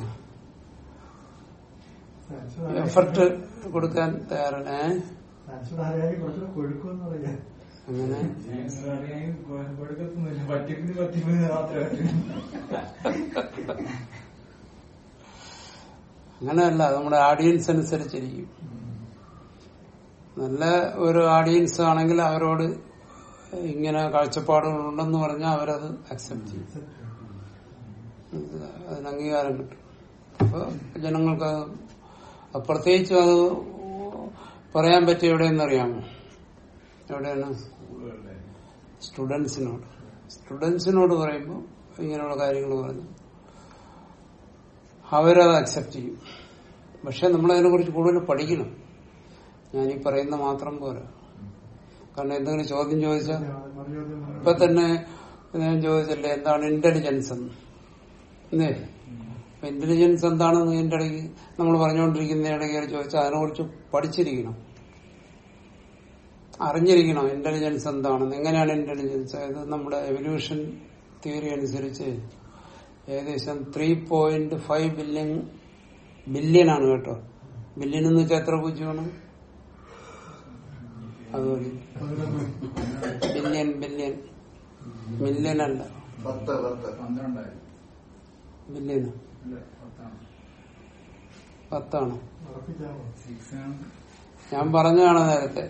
എഫർട്ട് കൊടുക്കാൻ തയ്യാറാണ് ഏ? അങ്ങനെ അറിയാമെങ്കിൽ കൊടുക്കത്തൊന്നുമില്ല പറ്റിപ്പിന് പറ്റിപ്പിന് മാത്രമേ അങ്ങനെയല്ല അത് നമ്മുടെ ഓഡിയൻസ് അനുസരിച്ചിരിക്കും നല്ല ഒരു ഓഡിയൻസ് ആണെങ്കിൽ അവരോട് ഇങ്ങനെ കാഴ്ചപ്പാടുകളുണ്ടെന്ന് പറഞ്ഞാൽ അവരത് അക്സെപ്റ്റ് ചെയ്യും അതിന് അംഗീകാരം കിട്ടും അപ്പൊ ജനങ്ങൾക്ക് അത് അത് പ്രത്യേകിച്ചും അത് പറയാൻ പറ്റിയ എവിടെയെന്നറിയാമോ എവിടെയാണ് സ്കൂളുകളിലെ സ്റ്റുഡൻസിനോട് സ്റ്റുഡൻസിനോട് പറയുമ്പോൾ ഇങ്ങനെയുള്ള കാര്യങ്ങൾ പറഞ്ഞു അവരത് അക്സെപ്റ്റ് ചെയ്യും പക്ഷെ നമ്മൾ അതിനെക്കുറിച്ച് കൂടുതൽ പഠിക്കണം ഞാൻ ഈ പറയുന്ന മാത്രം പോരാ കാരണം എന്തെങ്കിലും ചോദ്യം ചോദിച്ചാൽ ഇപ്പൊ തന്നെ ഞാൻ ചോദിച്ചല്ലേ എന്താണ് ഇന്റലിജൻസ് എന്ന് അല്ലേ അപ്പൊ ഇന്റലിജൻസ് എന്താണെന്ന് ഇതിന്റെ ഇടയ്ക്ക് നമ്മൾ പറഞ്ഞുകൊണ്ടിരിക്കുന്ന ഇടയ്ക്ക് ചോദിച്ചാൽ അതിനെക്കുറിച്ച് പഠിച്ചിരിക്കണം അറിഞ്ഞിരിക്കണം ഇന്റലിജൻസ് എന്താണെന്ന് എങ്ങനെയാണ് ഇന്റലിജൻസ് അതായത് നമ്മുടെ എവല്യൂഷൻ തിയറി അനുസരിച്ച് ഏകദേശം three point five billion billion ആണ് കേട്ടോ ബില്യൺ എന്ന് വെച്ചാൽ എത്ര പൂജ്യമാണ് അതുപോലെ ബില്യൺ ബില്യൺ മില്യൺ അല്ല പത്ത് പത്ത് പന്ത്രണ്ടായി ബില്യൺ ഇല്ല പത്താണ് പത്താണ് സിക്സ് ആണ് ഞാൻ പറഞ്ഞതാണ് നേരത്തെ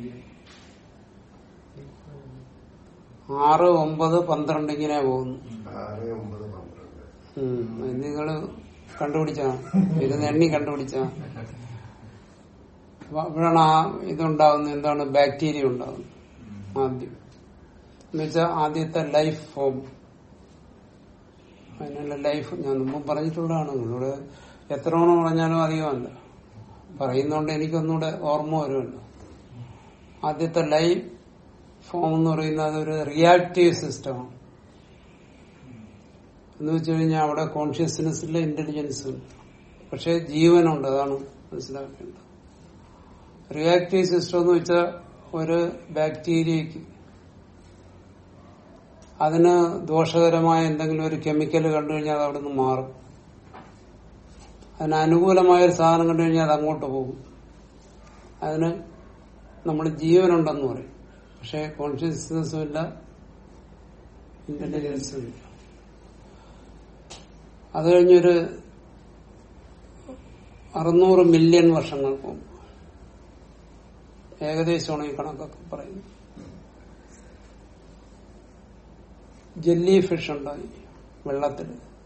ആറ് ഒമ്പത് പന്ത്രണ്ട് ഇങ്ങനെ പോകുന്നു ആറ് ഒമ്പത് പന്ത്രണ്ട് ഉം. ഇത് നിങ്ങള് കണ്ടുപിടിച്ചാ ഇരുന്ന് എണ്ണി കണ്ടുപിടിച്ചാ അപ്പൊ അപ്പോഴാണ് ആ ഇതുണ്ടാവുന്നത് എന്താണ് ബാക്ടീരിയ ഉണ്ടാവുന്നത് ആദ്യം എന്നുവെച്ചാൽ ആദ്യത്തെ ലൈഫ് ഫോം അതിനുള്ള ലൈഫ് ഞാൻ മുമ്പ് പറഞ്ഞിട്ടുള്ളതാണ് നിങ്ങളോട് എത്ര തവണ പറഞ്ഞാലും അധികമല്ല പറയുന്നോണ്ട് എനിക്കൊന്നുകൂടെ ഓർമ്മ വരുമല്ലോ ആദ്യത്തെ ലൈഫ് ഫോം എന്ന് പറയുന്നത് അതൊരു റിയാക്റ്റീവ് സിസ്റ്റമാണ് എന്ന് വെച്ച് കഴിഞ്ഞാൽ അവിടെ കോൺഷ്യസ്നെസ് ഇല്ല ഇന്റലിജൻസ് ഉണ്ട് പക്ഷെ ജീവനുണ്ട് അതാണ് മനസ്സിലാക്കേണ്ടത് റിയാക്റ്റീവ് സിസ്റ്റം എന്ന് വെച്ചാൽ ഒരു ബാക്ടീരിയക്ക് അതിന് ദോഷകരമായ എന്തെങ്കിലും ഒരു കെമിക്കൽ കണ്ടു കഴിഞ്ഞാൽ അത് അവിടെ നിന്ന് മാറും അതിന് അനുകൂലമായ ഒരു സാധനം കണ്ടു കഴിഞ്ഞാൽ അത് അങ്ങോട്ട് പോകും അതിന് നമ്മൾ ജീവനുണ്ടെന്ന് പറയും പക്ഷെ കോൺഷ്യസ്നെസ്സും ഇല്ല ഇന്റലിജൻസും ഇല്ല അത് കഴിഞ്ഞൊരു അറുന്നൂറ് മില്യൺ വർഷങ്ങൾക്ക് മുമ്പ് ഏകദേശമാണ് ഈ കണക്കൊക്കെ പറയുന്നത് ജെല്ലി ഫിഷ് ഉണ്ടായി വെള്ളത്തിൽ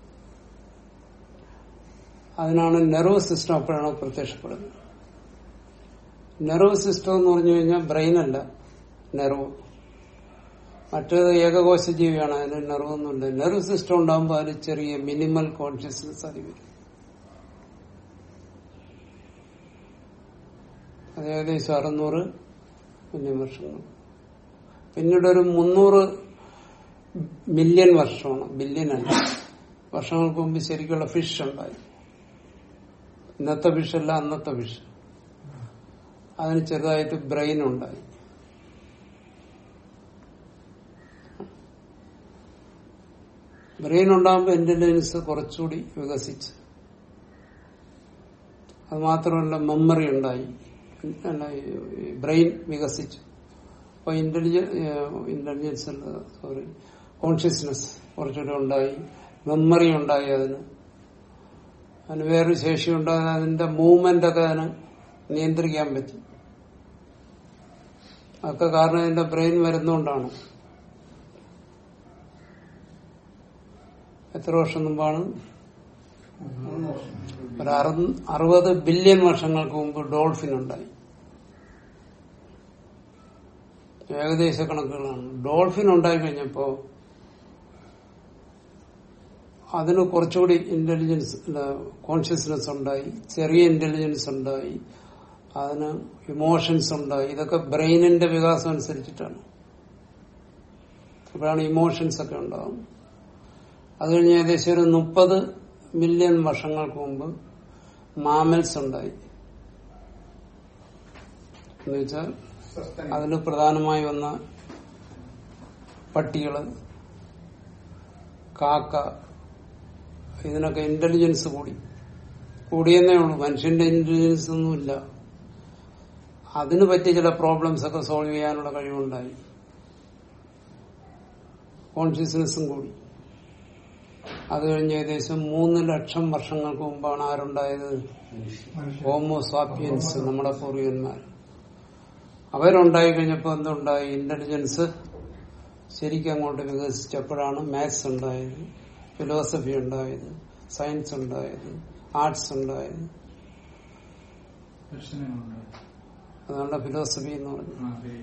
അതിനാണ് നെർവ് സിസ്റ്റം അപ്പോഴാണ് പ്രത്യക്ഷപ്പെടുന്നത് നെർവ് സിസ്റ്റം എന്ന് പറഞ്ഞു കഴിഞ്ഞാൽ ബ്രെയിൻ അല്ല നെർവ് മറ്റേത് ഏകകോശ ജീവിയാണ് അതിന് നെർവ് ഒന്നുമില്ല നെർവ് സിസ്റ്റം ഉണ്ടാകുമ്പോൾ അതിൽ ചെറിയ മിനിമൽ കോൺഷ്യസ്നെസ് അത് വരും അത് ഏകദേശം അറുന്നൂറ് മില്യൺ വർഷങ്ങൾ പിന്നീട് ഒരു മുന്നൂറ് മില്യൺ വർഷമാണ് ബില്യൺ അല്ല വർഷങ്ങൾക്ക് മുമ്പ് ശരിക്കുള്ള ഫിഷ് ഉണ്ടായി ഇന്നത്തെ ഫിഷ് അല്ല അന്നത്തെ ഫിഷ് അതിന് ചെറുതായിട്ട് ബ്രെയിൻ ഉണ്ടായി ബ്രെയിൻ ഉണ്ടാകുമ്പോൾ ഇന്റലിജൻസ് കുറച്ചുകൂടി വികസിച്ചു അത് മാത്രമല്ല മെമ്മറി ഉണ്ടായി അല്ല, ഈ ബ്രെയിൻ വികസിച്ചു അപ്പൊ ഇന്റലിജൻ ഇന്റലിജൻസ് അല്ല സോറി കോൺഷ്യസ്നെസ് കുറച്ചുകൂടി ഉണ്ടായി മെമ്മറി ഉണ്ടായി അതിന് അതിന് വേറൊരു ശേഷി ഉണ്ടായി അതിന്റെ മൂവ്മെന്റ് ഒക്കെ അതിന് നിയന്ത്രിക്കാൻ പറ്റും അതൊക്കെ കാരണം അതിന്റെ ബ്രെയിൻ വരുന്നോണ്ടാണ് എത്ര വർഷം മുമ്പാണ് മൂന്ന് വർഷം ഒരു അറു- അറുപത് ബില്യൺ വർഷങ്ങൾക്ക് മുമ്പ് ഡോൾഫിൻ ഉണ്ടായി ഏകദേശ കണക്കുകളാണ് ഡോൾഫിൻ ഉണ്ടായി കഴിഞ്ഞപ്പോ അതിന് കുറച്ചുകൂടി ഇന്റലിജൻസ് കോൺഷ്യസ്നെസ് ഉണ്ടായി ചെറിയ ഇന്റലിജൻസ് ഉണ്ടായി അതിന് ഇമോഷൻസ് ഉണ്ടായി ഇതൊക്കെ ബ്രെയിനിന്റെ വികാസം അനുസരിച്ചിട്ടാണ് അപ്പോഴാണ് ഇമോഷൻസ് ഒക്കെ ഉണ്ടാകുന്നത് അത് കഴിഞ്ഞ് ഏകദേശം ഒരു മുപ്പത് മില്യൺ വർഷങ്ങൾക്ക് മുമ്പ് മാമൽസ് ഉണ്ടായി എന്നുവെച്ചാൽ സസ്തനി അതിൽ പ്രധാനമായി വന്ന പട്ടികള് കാക്ക ഇതിനൊക്കെ ഇന്റലിജൻസ് കൂടി കൂടിയെന്നേ ഉള്ളൂ മനുഷ്യന്റെ ഇന്റലിജൻസ് ഒന്നുമില്ല അതിന് പറ്റിയ ചില പ്രോബ്ലംസ് ഒക്കെ സോൾവ് ചെയ്യാനുള്ള കഴിവുണ്ടായി കോൺഷ്യസ്നെസ്സും കൂടി അത് കഴിഞ്ഞ് ഏകദേശം മൂന്ന് ലക്ഷം വർഷങ്ങൾക്ക് മുമ്പാണ് ആരുണ്ടായത് ഹോമോസാപ്പിയൻസ് നമ്മുടെ പൂർവികന്മാർ അവരുണ്ടായി കഴിഞ്ഞപ്പോൾ എന്തുണ്ടായി ഇന്റലിജൻസ് ശരിക്കും അങ്ങോട്ട് വികസിച്ചപ്പോഴാണ് മാത്സ് ഉണ്ടായത് ഫിലോസഫി ഉണ്ടായത് സയൻസ് ഉണ്ടായത് ആർട്സ് ഉണ്ടായത് ദർശനമുണ്ട് അതാണ് ഫിലോസഫി എന്ന് പറയുന്നത് ആ അതെ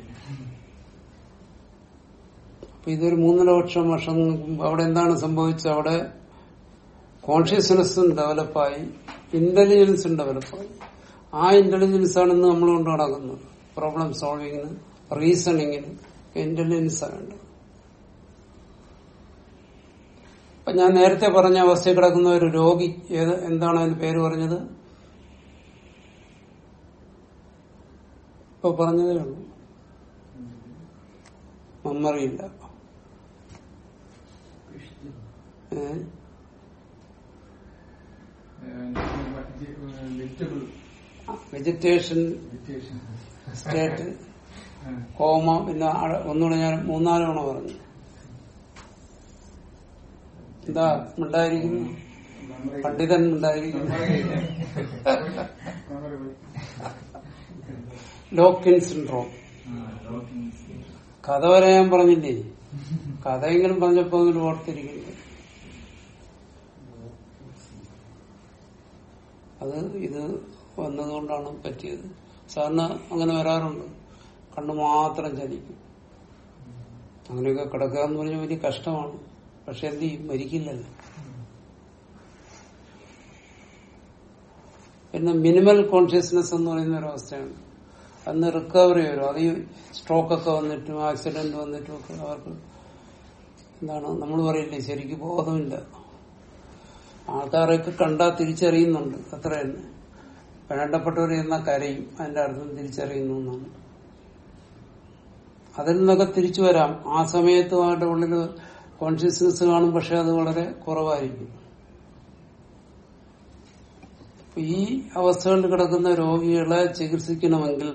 അപ്പൊ ഇതൊരു മൂന്നര ലക്ഷം വർഷം മുമ്പ് അവിടെ എന്താണ് സംഭവിച്ചത് അവിടെ കോൺഷ്യസ്നെസ്സും ഡെവലപ്പായി ഇന്റലിജൻസും ഡെവലപ്പായി ആ ഇന്റലിജൻസ് ആണ് ഇന്ന് നമ്മൾ കൊണ്ട് നടക്കുന്നത് പ്രോബ്ലം സോൾവിങ്ങിന് റീസണിങ്ങിന് ഇന്റലിജൻസ് വേണ്ടത് അപ്പൊ ഞാൻ നേരത്തെ പറഞ്ഞ അവസ്ഥയിൽ കിടക്കുന്ന ഒരു രോഗി ഏത് എന്താണ് അതിന് പേര് പറഞ്ഞത് ഇപ്പൊ പറഞ്ഞതേ ഉള്ളൂ മെമ്മറിയില്ല ഏ? Vegetable vegetation vegetation state coma പിന്നെ അഴ- ഒന്നുകൂടെ ഞാൻ മൂന്നാല് തവണ പറഞ്ഞു എന്താ ഉണ്ടായിരിക്കുന്നു മെമ്മറി പണ്ഡിതൻ ഉണ്ടായിരിക്കുന്നു മെമ്മറി പോയി. ലോക്കിൻ സിൻഡ്രോം കഥ വരെ ഞാൻ പറഞ്ഞില്ലേ കഥയെങ്കിലും പറഞ്ഞപ്പോ എങ്കിലും ഓർത്തിരിക്കുന്നു അത് ഇത് വന്നതുകൊണ്ടാണ് പറ്റിയത് സാറിന് അങ്ങനെ വരാറുണ്ട് കണ്ണു മാത്രം ചലിക്കും അങ്ങനെയൊക്കെ കിടക്കുക എന്ന് പറഞ്ഞാൽ വലിയ കഷ്ടമാണ് പക്ഷെ എന്ത് ചെയ്യും മരിക്കില്ലല്ലോ പിന്നെ മിനിമൽ കോൺഷ്യസ്നെസ് എന്ന് പറയുന്ന ഒരു അവസ്ഥയാണ് അന്ന് റിക്കവറി വരും അത് ഈ സ്ട്രോക്ക് ഒക്കെ വന്നിട്ടും ആക്സിഡന്റ് വന്നിട്ടും ഒക്കെ അവർക്ക് എന്താണ് നമ്മൾ പറയില്ലേ ശരിക്കും ബോധമില്ല ആൾക്കാരൊക്കെ കണ്ടാൽ തിരിച്ചറിയുന്നുണ്ട് അത്ര തന്നെ വേണ്ടപ്പെട്ടവർ എന്ന കരയും അതിന്റെ അർത്ഥം തിരിച്ചറിയുന്നു എന്നാണ് അതിൽ നിന്നൊക്കെ തിരിച്ചു വരാം ആ സമയത്ത് അവരുടെ ഉള്ളിൽ കോൺഷ്യസ്നെസ് കാണും പക്ഷെ അത് വളരെ കുറവായിരിക്കും അപ്പൊ ഈ അവസ്ഥകളിൽ കിടക്കുന്ന രോഗികളെ ചികിത്സിക്കണമെങ്കിൽ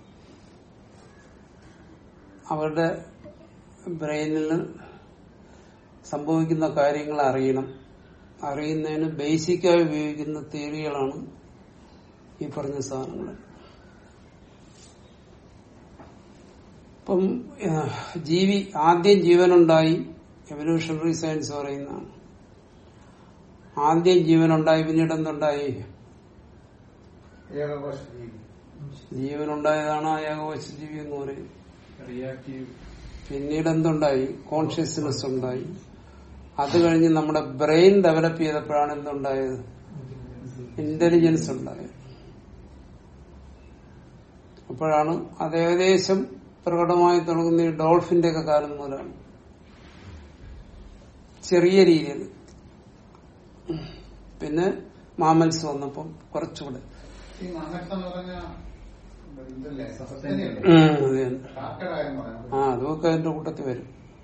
അവരുടെ ബ്രെയിനിൽ സംഭവിക്കുന്ന കാര്യങ്ങൾ അറിയണം അറിയുന്നതിന് ബേസിക്കായി ഉപയോഗിക്കുന്ന തിയറികളാണ് ഈ പറഞ്ഞ സാധനങ്ങൾ ഇപ്പം ഏഹ്, ജീവി ആദ്യം ജീവനുണ്ടായി എവല്യൂഷണറി സയൻസ് പറയുന്നതാണ് ആദ്യം ജീവനുണ്ടായി പിന്നീട് എന്തുണ്ടായി ഏകകോശ ജീവി. ജീവനുണ്ടായതാണ് ആ ഏകകോശ ജീവി എന്ന് പറയും റിയാക്റ്റീവ് പിന്നീട് എന്തുണ്ടായി കോൺഷ്യസ്നെസ് ഉണ്ടായി അത് കഴിഞ്ഞ് നമ്മുടെ ബ്രെയിൻ ഡെവലപ്പ് ചെയ്തപ്പോഴാണ് എന്തുണ്ടായത് ഇന്റലിജൻസ് ഉണ്ടായത് അപ്പോഴാണ് അത് ഏകദേശം പ്രകടമായി തുടങ്ങുന്ന ഈ ഡോൾഫിന്റെ ഒക്കെ കാലം മുതലാണ് ചെറിയ രീതിയിൽ പിന്നെ മാമൽസ് വന്നപ്പം കുറച്ചുകൂടെ ഈ മാമറ്റ്സ് എന്ന് പറഞ്ഞ ഇതല്ലേ സസ്തനിയല്ലേ ഉം, അത് തന്നെ. കാക്കയുടെ കാര്യം പറയാം ആ അതൊക്കെ അതിന്റെ കൂട്ടത്തിൽ വരും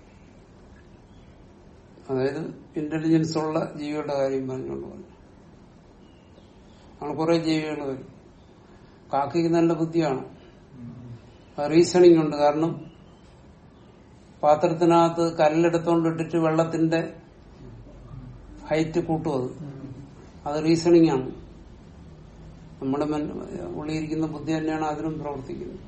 അതായത് ഇന്റലിജൻസ് ഉള്ള ജീവികളുടെ കാര്യം പറഞ്ഞുകൊണ്ട് പറഞ്ഞു അങ്ങനെ കുറെ ജീവികൾ വരും കാക്കയ്ക്ക് നല്ല ബുദ്ധിയാണ് റീസണിങ് ഉണ്ട് കാരണം പാത്രത്തിനകത്ത് കല്ലെടുത്തോണ്ട് ഇട്ടിട്ട് വെള്ളത്തിന്റെ ഹൈറ്റ് കൂട്ടും അത് അത് റീസണിങ് ആണ് നമ്മുടെ മൻ- ഉള്ളിയിരിക്കുന്ന ബുദ്ധി തന്നെയാണ് അതിനും പ്രവർത്തിക്കുന്നത്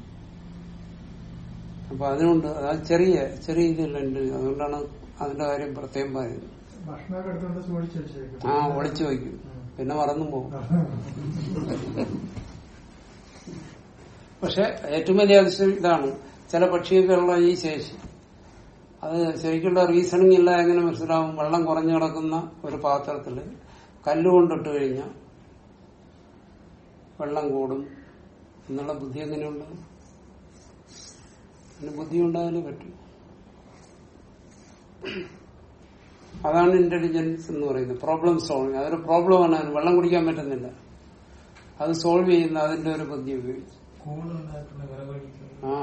അപ്പൊ അതിനുണ്ട് അത് ചെറിയ ചെറിയ ഇതിലുണ്ട് അതുകൊണ്ടാണ് അതിന്റെ കാര്യം പ്രത്യേകം പറയുന്നത് ഭക്ഷണമൊക്കെ എടുത്തോണ്ട് സൂക്ഷിച്ചു വെച്ചേക്കും ആ ഒളിച്ചു വയ്ക്കും പിന്നെ മറന്നു പോകും പക്ഷെ ഏറ്റവും വലിയ അതിശയം ഇതാണ് ചില പക്ഷികൾക്കുള്ള ഈ ശേഷി അത് ശരിക്കുള്ള റീസണിങ് ഇല്ല എങ്ങനെ മനസ്സിലാവും വെള്ളം കുറഞ്ഞു കിടക്കുന്ന ഒരു പാത്രത്തില് കല്ലുകൊണ്ടിട്ട് കഴിഞ്ഞാൽ വെള്ളം കൂടും എന്നുള്ള ബുദ്ധി എങ്ങനെയുണ്ടാവും അതിന് ബുദ്ധി ഉണ്ടായാലേ പറ്റും അതാണ് ഇന്റലിജൻസ് എന്ന് പറയുന്നത് പ്രോബ്ലം സോൾവിങ് അതൊരു പ്രോബ്ലമാണ് അതിന് വെള്ളം കുടിക്കാൻ പറ്റുന്നില്ല അത് സോൾവ് ചെയ്യുന്ന അതിന്റെ ഒരു ബുദ്ധി ഉപയോഗിച്ച് കൂടുണ്ടാക്കുന്ന വിറകൊഴിക്കും ആ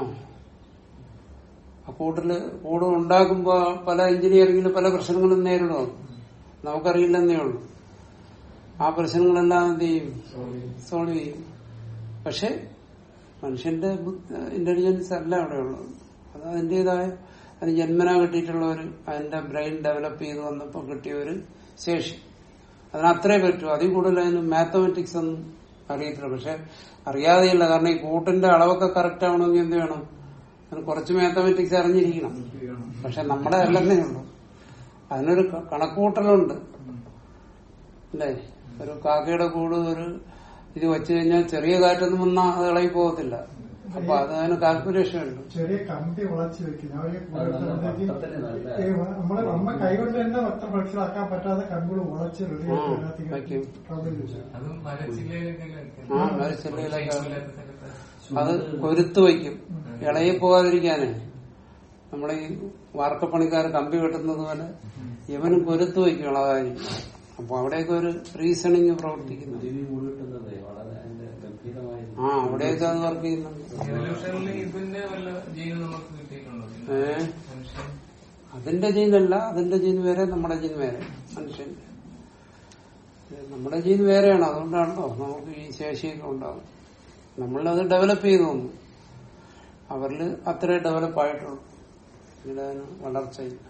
ആ കൂട്ടില് കൂട് ഉണ്ടാക്കുമ്പോ പല എഞ്ചിനീയറിംഗിലും പല പ്രശ്നങ്ങളും നേരിടും നമുക്കറിയില്ലെന്നേ ഉള്ളൂ ആ പ്രശ്നങ്ങളെല്ലാം എന്ത് ചെയ്യും സോൾവ് ചെയ്യും പക്ഷെ മനുഷ്യന്റെ ഇന്റലിജൻസ് അല്ല അവിടെ ഉള്ളത് അത് അതിന്റേതായ അതിന് ജന്മന കിട്ടിയിട്ടുള്ള ഒരു അതിന്റെ ബ്രെയിൻ ഡെവലപ്പ് ചെയ്ത് വന്നപ്പോൾ കിട്ടിയ ഒരു ശേഷി അതിന് അത്രേ പറ്റൂ അതിൽ കൂടുതൽ അതിന് മാത്തമാറ്റിക്സ് ഒന്നും അറിയത്തില്ല പക്ഷെ അറിയാതെയില്ല കാരണം ഈ കൂട്ടിന്റെ അളവൊക്കെ കറക്റ്റ് ആവണമെങ്കിൽ എന്ത് വേണം അതിന് കുറച്ച് മാത്തമാറ്റിക്സ് അറിഞ്ഞിരിക്കണം പക്ഷെ നമ്മുടെ അല്ലെന്നേ ഉള്ളൂ അതിനൊരു ക- കണക്കുകൂട്ടലുണ്ട് അല്ലേ ഒരു കാക്കയുടെ കൂട് ഒരു ഇത് വെച്ച് കഴിഞ്ഞാൽ ചെറിയ കാറ്റൊന്നും വന്നാൽ അത് ഇളകി പോകത്തില്ല അപ്പൊ അത് അതിന് കാൽക്കുലേഷൻ ഉണ്ട് ചെറിയ കമ്പി വളച്ച് വെക്കും ഞാൻ ഒരു അത് നല്ല പത്രത്തിന് നല്ല- ഈ നമ്മള് നമ്മ കൈകൊണ്ട് തന്നെ അത്ര ഫ്ലെക്സിബിൾ ആക്കാൻ പറ്റാതെ കമ്പികൾ വളച്ച് റെഡി ആ, വയ്ക്കും. അതും മരച്ചില്ലയിലൊക്കെ ആ മരച്ചില്ലയിലൊക്കെ അത് കൊരുത്ത് വയ്ക്കും ഇളകി പോകാതിരിക്കാനേ നമ്മളെ ഈ വാർക്കപ്പണിക്കാർ കമ്പി വെട്ടുന്നത് പോലെ ഇവനും കൊരുത്ത് വയ്ക്കും ഇളകാരി അപ്പൊ അവിടെയൊക്കെ ഒരു റീസണിങ് പ്രവർത്തിക്കുന്നു ടിവി കൂടിട്ടുന്നത് വളരെ അതിന്റെ ഗംഭീരമായ ആ അവിടെയൊക്കെ അത് വർക്ക് ചെയ്യുന്നുണ്ട് എവല്യൂഷനിൽ ഇതിന്റെ വല്ല ജീവൻ നമുക്ക് കിട്ടിയിട്ടുണ്ടോ പിന്നെ ഏ? മനുഷ്യൻ അതിന്റെ ജീനല്ല അതിന്റെ ജീൻ വേറെ നമ്മുടെ ജീൻ വേറെ മനുഷ്യൻ നമ്മുടെ ജീൻ വേറെയാണ് അതുകൊണ്ടാണല്ലോ നമുക്ക് ഈ ശേഷിയൊക്കെ ഉണ്ടാകും നമ്മളത് ഡെവലപ്പ് ചെയ്തു തന്നു അവരിൽ അത്രേ ഡെവലപ്പ് ആയിട്ടുള്ളൂ ഇതിലതിന് വളർച്ചയില്ല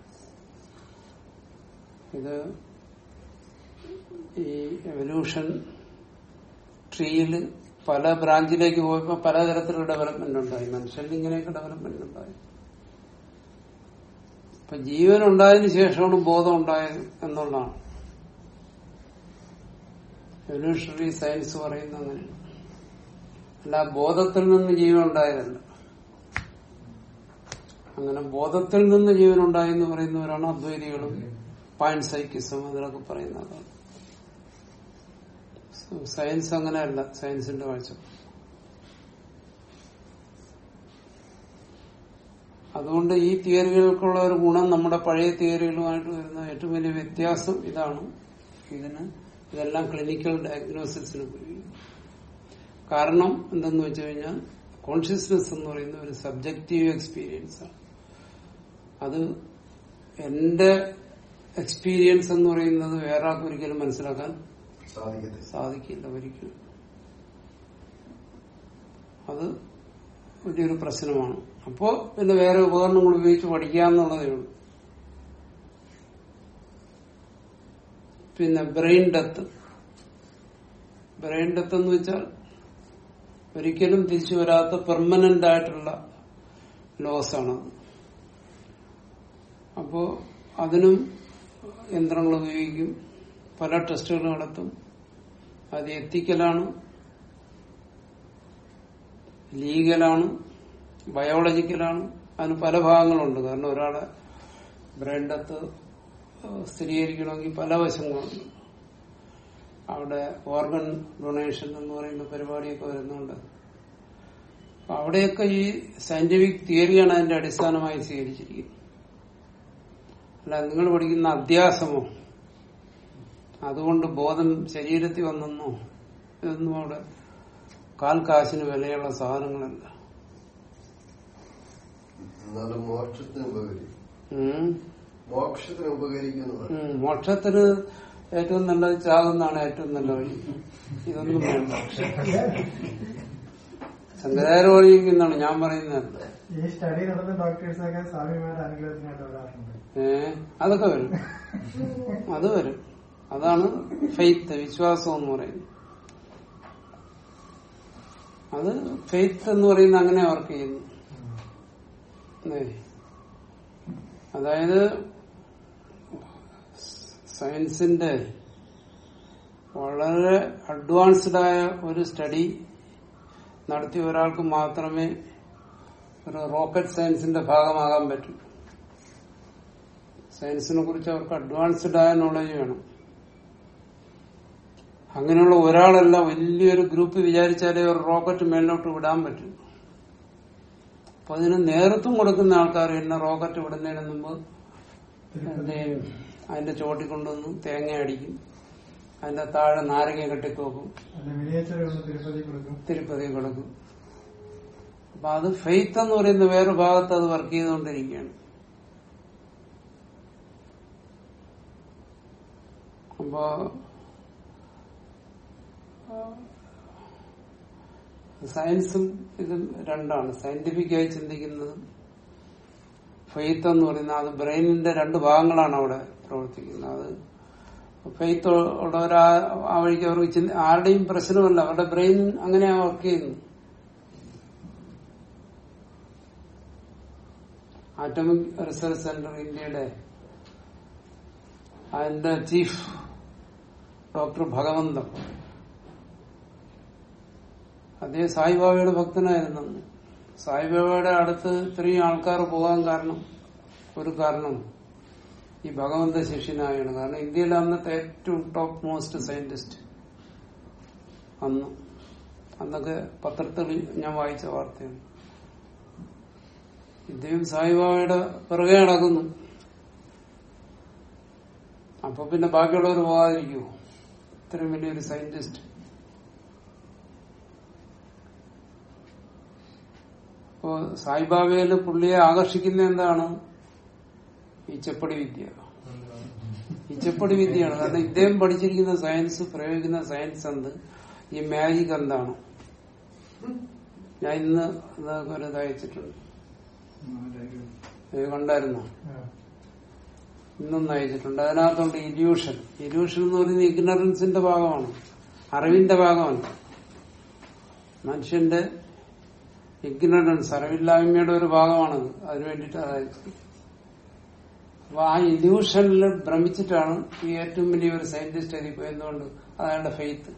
ഇത് ഈ എവല്യൂഷൻ ട്രീയിൽ പല ബ്രാഞ്ചിലേക്ക് പോയപ്പോ പലതരത്തിലുള്ള ഡെവലപ്മെന്റ് ഉണ്ടായി മനുഷ്യരിൽ ഇങ്ങനെയൊക്കെ ഡെവലപ്മെന്റ് ഉണ്ടായി ഇപ്പൊ ജീവൻ ഉണ്ടായതിനു ശേഷമാണ് ബോധം ഉണ്ടായത് എന്നുള്ളതാണ് എവല്യൂഷണറി സയൻസ് പറയുന്ന അങ്ങനെ അല്ല ബോധത്തിൽ നിന്ന് ജീവൻ ഉണ്ടായതല്ല അങ്ങനെ ബോധത്തിൽ നിന്ന് ജീവൻ ഉണ്ടായി എന്ന് പറയുന്നവരാണ് അദ്വൈതികളും പാൻ സൈക്കിസം അതിലൊക്കെ പറയുന്നതാണ് സയൻസ് അങ്ങനെയല്ല സയൻസിന്റെ കാഴ്ച അതുകൊണ്ട് ഈ തിയറികൾക്കുള്ള ഒരു ഗുണം നമ്മുടെ പഴയ തിയറികളുമായിട്ട് വരുന്ന ഏറ്റവും വലിയ വ്യത്യാസം ഇതാണ് ഇതിന് ഇതെല്ലാം ക്ലിനിക്കൽ ഡയഗ്നോസിസിന് ഉപയോഗിക്കും കാരണം എന്തെന്ന് വെച്ച് കഴിഞ്ഞാൽ കോൺഷ്യസ്നെസ് എന്ന് പറയുന്ന ഒരു സബ്ജക്റ്റീവ് എക്സ്പീരിയൻസ് ആണ് അത് എന്റെ എക്സ്പീരിയൻസ് എന്ന് പറയുന്നത് വേറെ ആൾക്ക് ഒരിക്കലും മനസ്സിലാക്കാൻ സാധിക്കത്തില്ല സാധിക്കില്ല ഒരിക്കലും അത് വലിയൊരു പ്രശ്നമാണ് അപ്പോ പിന്നെ വേറെ ഉപകരണങ്ങൾ ഉപയോഗിച്ച് പഠിക്കാന്നുള്ളതേ ഉള്ളൂ പിന്നെ ബ്രെയിൻ ഡെത്ത് ബ്രെയിൻ ഡെത്ത് എന്ന് വെച്ചാൽ ഒരിക്കലും തിരിച്ചു വരാത്ത പെർമനന്റ് ആയിട്ടുള്ള ലോസ് ആണ് അപ്പോ അതിനും യന്ത്രങ്ങൾ ഉപയോഗിക്കും പല ടെസ്റ്റുകൾ നടത്തും അത് എത്തിക്കലാണ് ലീഗലാണ് ബയോളജിക്കലാണ് അതിന് പല ഭാഗങ്ങളുണ്ട് കാരണം ഒരാളെ ബ്രെയിൻ ഡെത്ത് സ്ഥിരീകരിക്കണമെങ്കിൽ പല വശങ്ങളുണ്ട് അവിടെ ഓർഗൻ ഡൊണേഷൻ എന്ന് പറയുന്ന പരിപാടിയൊക്കെ വരുന്നുണ്ട് അപ്പൊ അവിടെയൊക്കെ ഈ സയന്റിഫിക് തിയറിയാണ് അതിന്റെ അടിസ്ഥാനമായി സ്വീകരിച്ചിരിക്കുന്നത് അല്ല നിങ്ങൾ പഠിക്കുന്ന അധ്യാസമോ അതുകൊണ്ട് ബോധം ശരീരത്തിൽ വന്നെന്നോ ഇതൊന്നും അവിടെ കാൽ കാശിന് വിലയുള്ള സാധനങ്ങളല്ല എന്നാലും മോക്ഷത്തിന് ഉപകരിക്കും ഉം. മോക്ഷത്തിന് ഉപകരിക്കുന്നു ഉം. മോക്ഷത്തിന് ഏറ്റവും നല്ലത് ചാകുന്നതാണ് ഏറ്റവും നല്ല വഴി ഇതൊന്നും വേണ്ട ശങ്കരാചാര്യ പറഞ്ഞിരിക്കുന്നതാണ് ഞാൻ പറയുന്നതല്ല ഈ സ്റ്റഡി നടന്ന ഡോക്ടേഴ്സൊക്കെ സ്വാമിമാരുടെ അനുഗ്രഹത്തിനായിട്ട് വരാറുണ്ട് ഏ അതൊക്കെ വരും അത് വരും അതാണ് ഫെയ്ത്ത് വിശ്വാസം എന്ന് പറയുന്നത് അത് ഫെയ്ത്ത് എന്ന് പറയുന്ന അങ്ങനെ വർക്ക് ചെയ്യുന്നു ഏ. അതായത് സയൻസിന്റെ വളരെ അഡ്വാൻസ്ഡ് ആയ ഒരു സ്റ്റഡി നടത്തിയ ഒരാൾക്ക് മാത്രമേ ഒരു റോക്കറ്റ് സയൻസിന്റെ ഭാഗമാകാൻ പറ്റൂ സയൻസിനെ കുറിച്ച് അവർക്ക് അഡ്വാൻസ്ഡ് ആയ നോളജ് വേണം അങ്ങനെയുള്ള ഒരാളല്ല വലിയൊരു ഗ്രൂപ്പ് വിചാരിച്ചാലേ ഒരു റോക്കറ്റ് മേലോട്ട് വിടാൻ പറ്റും അപ്പൊ അതിന് നേതൃത്വം കൊടുക്കുന്ന ആൾക്കാർ എന്നെ റോക്കറ്റ് വിടുന്നതിന് മുമ്പ് എന്ത് ചെയ്യും അതിന്റെ ചോട്ടിൽ കൊണ്ടുവന്ന് തേങ്ങ അടിക്കും അതിന്റെ താഴെ നാരങ്ങ കെട്ടിത്തോക്കും അതിന്റെ മിനിയേച്ചർ ഒന്ന് തിരുപ്പതി കൊടുക്കും തിരുപ്പതി കൊടുക്കും അപ്പൊ അത് ഫെയ്ത്ത് എന്ന് പറയുന്ന വേറെ ഭാഗത്ത് അത് വർക്ക് ചെയ്തുകൊണ്ടിരിക്കുകയാണ് അപ്പോ ആ, സയൻസും ഇതും രണ്ടാണ് സയന്റിഫിക്കായി ചിന്തിക്കുന്നതും ഫെയ്ത്ത് എന്ന് പറയുന്നത് അത് ബ്രെയിനിന്റെ രണ്ട് ഭാഗങ്ങളാണ് അവിടെ പ്രവർത്തിക്കുന്നത് അത് ഫെയ്ത്ത് ഉള്ളവർ ആ ആ വഴിക്ക് അവർക്ക് ചിന്ത ആരുടെയും പ്രശ്നമല്ല അവരുടെ ബ്രെയിൻ അങ്ങനെയാ വർക്ക് ചെയ്യുന്നു ആറ്റമിക് റിസർച്ച് സെന്റർ ഇന്ത്യയുടെ അതിന്റെ ചീഫ് ഡോക്ടർ ഭഗവന്തം അദ്ദേഹം സായിബാബയുടെ ഭക്തനായിരുന്നു അന്ന്. സായിബാബയുടെ അടുത്ത് ഇത്രയും ആൾക്കാർ പോകാൻ കാരണം ഒരു കാരണം ഈ ഭഗവന്ത ശിഷ്യനായാണ് കാരണം ഇന്ത്യയിലെ അന്നത്തെ ഏറ്റവും ടോപ്പ് മോസ്റ്റ് സയന്റിസ്റ്റ് അന്ന് അന്നൊക്കെ പത്രത്തിൽ ഞാൻ വായിച്ച വാർത്തയാണ് ഇദ്ദേഹം സായിബാബയുടെ പിറകെ നടക്കുന്നു അപ്പൊ പിന്നെ ബാക്കിയുള്ളവർ പോകാതിരിക്കുമോ ഇത്രയും വലിയൊരു സയന്റിസ്റ്റ് അപ്പോ സായിബാബയില് പുള്ളിയെ ആകർഷിക്കുന്ന എന്താണ് ഈ ചെപ്പടി വിദ്യ ഈ ചെപ്പടി വിദ്യയാണ് കാരണം ഇദ്ദേഹം പഠിച്ചിരിക്കുന്ന സയൻസ് പ്രയോഗിക്കുന്ന സയൻസ് എന്ത് ഈ മാജിക് എന്താണ് ഞാൻ ഇന്ന് അത് ഒരു ഇത് അയച്ചിട്ടുണ്ട് ഇത് കണ്ടായിരുന്നോ ഇന്നൊന്ന് അയച്ചിട്ടുണ്ട് അതിനകത്തുണ്ട് ഇല്യൂഷൻ ഇല്യൂഷൻ എന്ന് പറയുന്നത് ഇഗ്നറൻസിന്റെ ഭാഗമാണ് അറിവിന്റെ ഭാഗമല്ല മനുഷ്യന്റെ ഇഗ്നറൻസ് അറിവില്ലായ്മയുടെ ഒരു ഭാഗമാണത് അതിനു വേണ്ടിയിട്ട് അതായത് അപ്പൊ ആ ഇല്യൂഷനിൽ ഭ്രമിച്ചിട്ടാണ് ഈ ഏറ്റവും വലിയ ഒരു സയന്റിസ്റ്റ് അതിപ്പോ എന്തുകൊണ്ട് അയാളുടെ ഫെയ്ത്ത്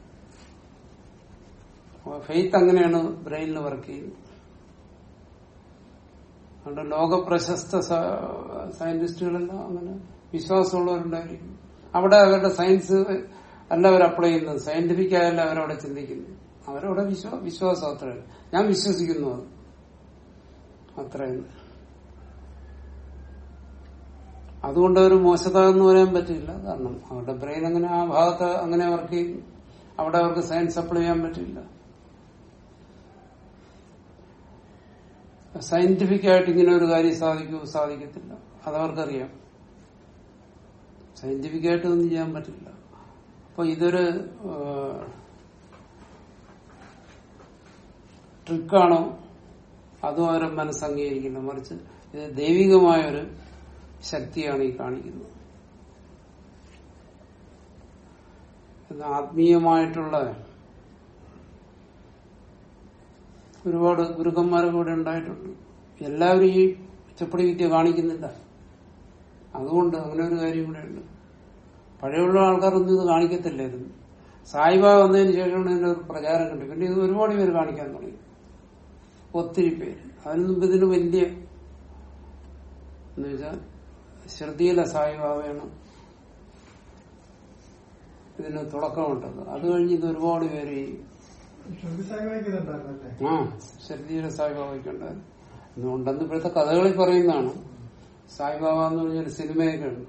ഫെയ്ത്ത് അങ്ങനെയാണ് ബ്രെയിനിൽ വർക്ക് ചെയ്യുന്നത് അതുകൊണ്ട് ലോക പ്രശസ്ത സ- സയന്റിസ്റ്റുകളെല്ലാം അങ്ങനെ വിശ്വാസമുള്ളവരുണ്ടായിരിക്കും അവിടെ അവരുടെ സയൻസ് അല്ല അവർ അപ്ലൈ ചെയ്യുന്നത് സയന്റിഫിക് ആയല്ല അവരവിടെ ചിന്തിക്കുന്നത് അവരവിടെ വിശ്വാ വിശ്വാസം അത്രയാണ് ഞാൻ വിശ്വസിക്കുന്നു അത് അത്രയും അതുകൊണ്ട് അവർ മോശതാന്ന് പറയാൻ പറ്റില്ല കാരണം അവരുടെ ബ്രെയിൻ അങ്ങനെ ആ ഭാഗത്ത് അങ്ങനെ വർക്ക് ചെയ്യും അവിടെ അവർക്ക് സയൻസ് അപ്ലൈ ചെയ്യാൻ പറ്റില്ല സയന്റിഫിക് ആയിട്ട് ഇങ്ങനെ ഒരു കാര്യം സാധിക്കൂ സാധിക്കത്തില്ല അതവർക്കറിയാം സയന്റിഫിക് ആയിട്ട് ഒന്നും ചെയ്യാൻ പറ്റില്ല അപ്പൊ ഇതൊരു ട്രിക്കാണോ അതും അവരെ മനസ്സ് അംഗീകരിക്കില്ല മറിച്ച് ഇത് ദൈവികമായ ഒരു ശക്തിയാണ് ഈ കാണിക്കുന്നത് ഇത് ആത്മീയമായിട്ടുള്ള ഒരുപാട് ഗുരുക്കന്മാരൊക്കെ ഇവിടെ ഉണ്ടായിട്ടുണ്ട് എല്ലാവരും ഈ ചെപ്പടി വിദ്യ കാണിക്കുന്നില്ല അതുകൊണ്ട് അങ്ങനെ ഒരു കാര്യം ഇവിടെ ഉണ്ട് പഴയുള്ള ആൾക്കാരൊന്നും ഇത് കാണിക്കത്തില്ലായിരുന്നു സായിബാബ വന്നതിന് ശേഷമാണ് ഇതിന്റെ ഒരു പ്രചാരം കണ്ടത് പിന്നെ ഇത് ഒരുപാട് പേര് കാണിക്കാൻ തുടങ്ങി ഒത്തിരി പേര് അതിന് മുമ്പ് ഇതിന് വലിയ എന്ന് വെച്ചാൽ ശ്രുതിയിലെ സായിബാബയാണ് ഇതിന് തുടക്കമുണ്ടത് അത് കഴിഞ്ഞ് ഇത് ഒരുപാട് പേര് ഈ ശ്രുതി സാഹിബായിക്ക് ഇതുണ്ടായിരുന്നല്ലേ ആ ശ്രുതിയിലെ സായിബാബയ്ക്ക് ഉണ്ടായിരുന്നു ഇന്നുണ്ടെന്ന് ഇപ്പോഴത്തെ കഥകളിൽ പറയുന്നതാണ് സായിബാബ എന്ന് പറഞ്ഞൊരു സിനിമയൊക്കെ ഉണ്ട്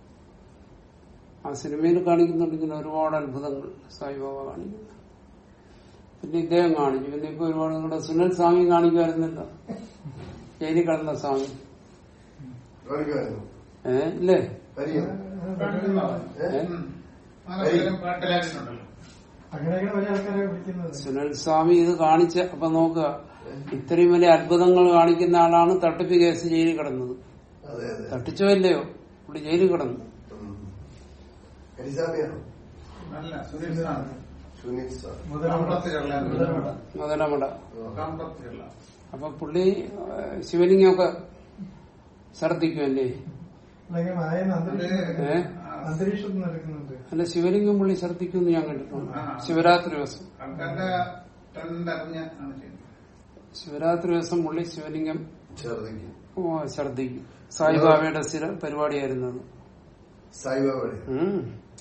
ആ സിനിമയിൽ കാണിക്കുന്നുണ്ട് ഇങ്ങനെ ഒരുപാട് അത്ഭുതങ്ങൾ സായിബാബ കാണിക്കുന്നു പിന്നെ ഇദ്ദേഹം കാണിച്ചു പിന്നെ ഇപ്പൊ ഒരുപാട് നിങ്ങളുടെ സുനിൽ സ്വാമി കാണിക്കുമായിരുന്നല്ലോ ജയിലിൽ കിടന്ന സ്വാമി കാണിക്കുമായിരുന്നു ഏ ഇല്ലേ ഹരിയാണ് ഏ? പാട്ടിലാക്കിയിട്ടുണ്ടല്ലോ അങ്ങനെയൊക്കെയാണ് വലിയ ആൾക്കാരെ വിളിക്കുന്നത് സുനിൽ സ്വാമി ഇത് കാണിച്ച അപ്പൊ നോക്കുക ഇത്രയും വലിയ അത്ഭുതങ്ങൾ കാണിക്കുന്ന ആളാണ് തട്ടിപ്പ് കേസ് ജയിലിൽ കിടന്നത് അതെ അതെ തട്ടിച്ചോ ഇല്ലയോ പുള്ളി ജയിലിൽ കിടന്നു ഉം. ഹരിസ്വാമിയാണോ നല്ല സുനിൽ സാർ സുനിൽ സാർ കമ്പളത്ത് ചെള്ളാൻ മുതലമട. മുതലമട കമ്പളത്ത് ചെള്ള അപ്പൊ പുള്ളി ഏഹ്, ശിവലിംഗമൊക്കെ ഛർദിക്കുമല്ലേ അല്ലെങ്കിൽ മായന്ന് അന്തരീക്ഷം ഏ? അന്തരീക്ഷത്തിൽ നടക്കുന്നുണ്ട് അല്ല ശിവലിംഗം പുള്ളി ഛർദിക്കുമെന്ന് ഞാൻ കണ്ടിട്ടുണ്ട് ശിവരാത്രി ദിവസം ആൾക്കാരുടെ ട്രെൻഡ് അറിഞ്ഞ ആണ് ചെയ്യുന്നത് ശിവരാത്രി ദിവസം പുള്ളി ശിവലിംഗം ഛർദിക്കും ഓ, ഛർദിക്കും സായിബാബയുടെ സ്ഥിര പരിപാടിയായിരുന്നത് സായിബാബയുടെ ഉം.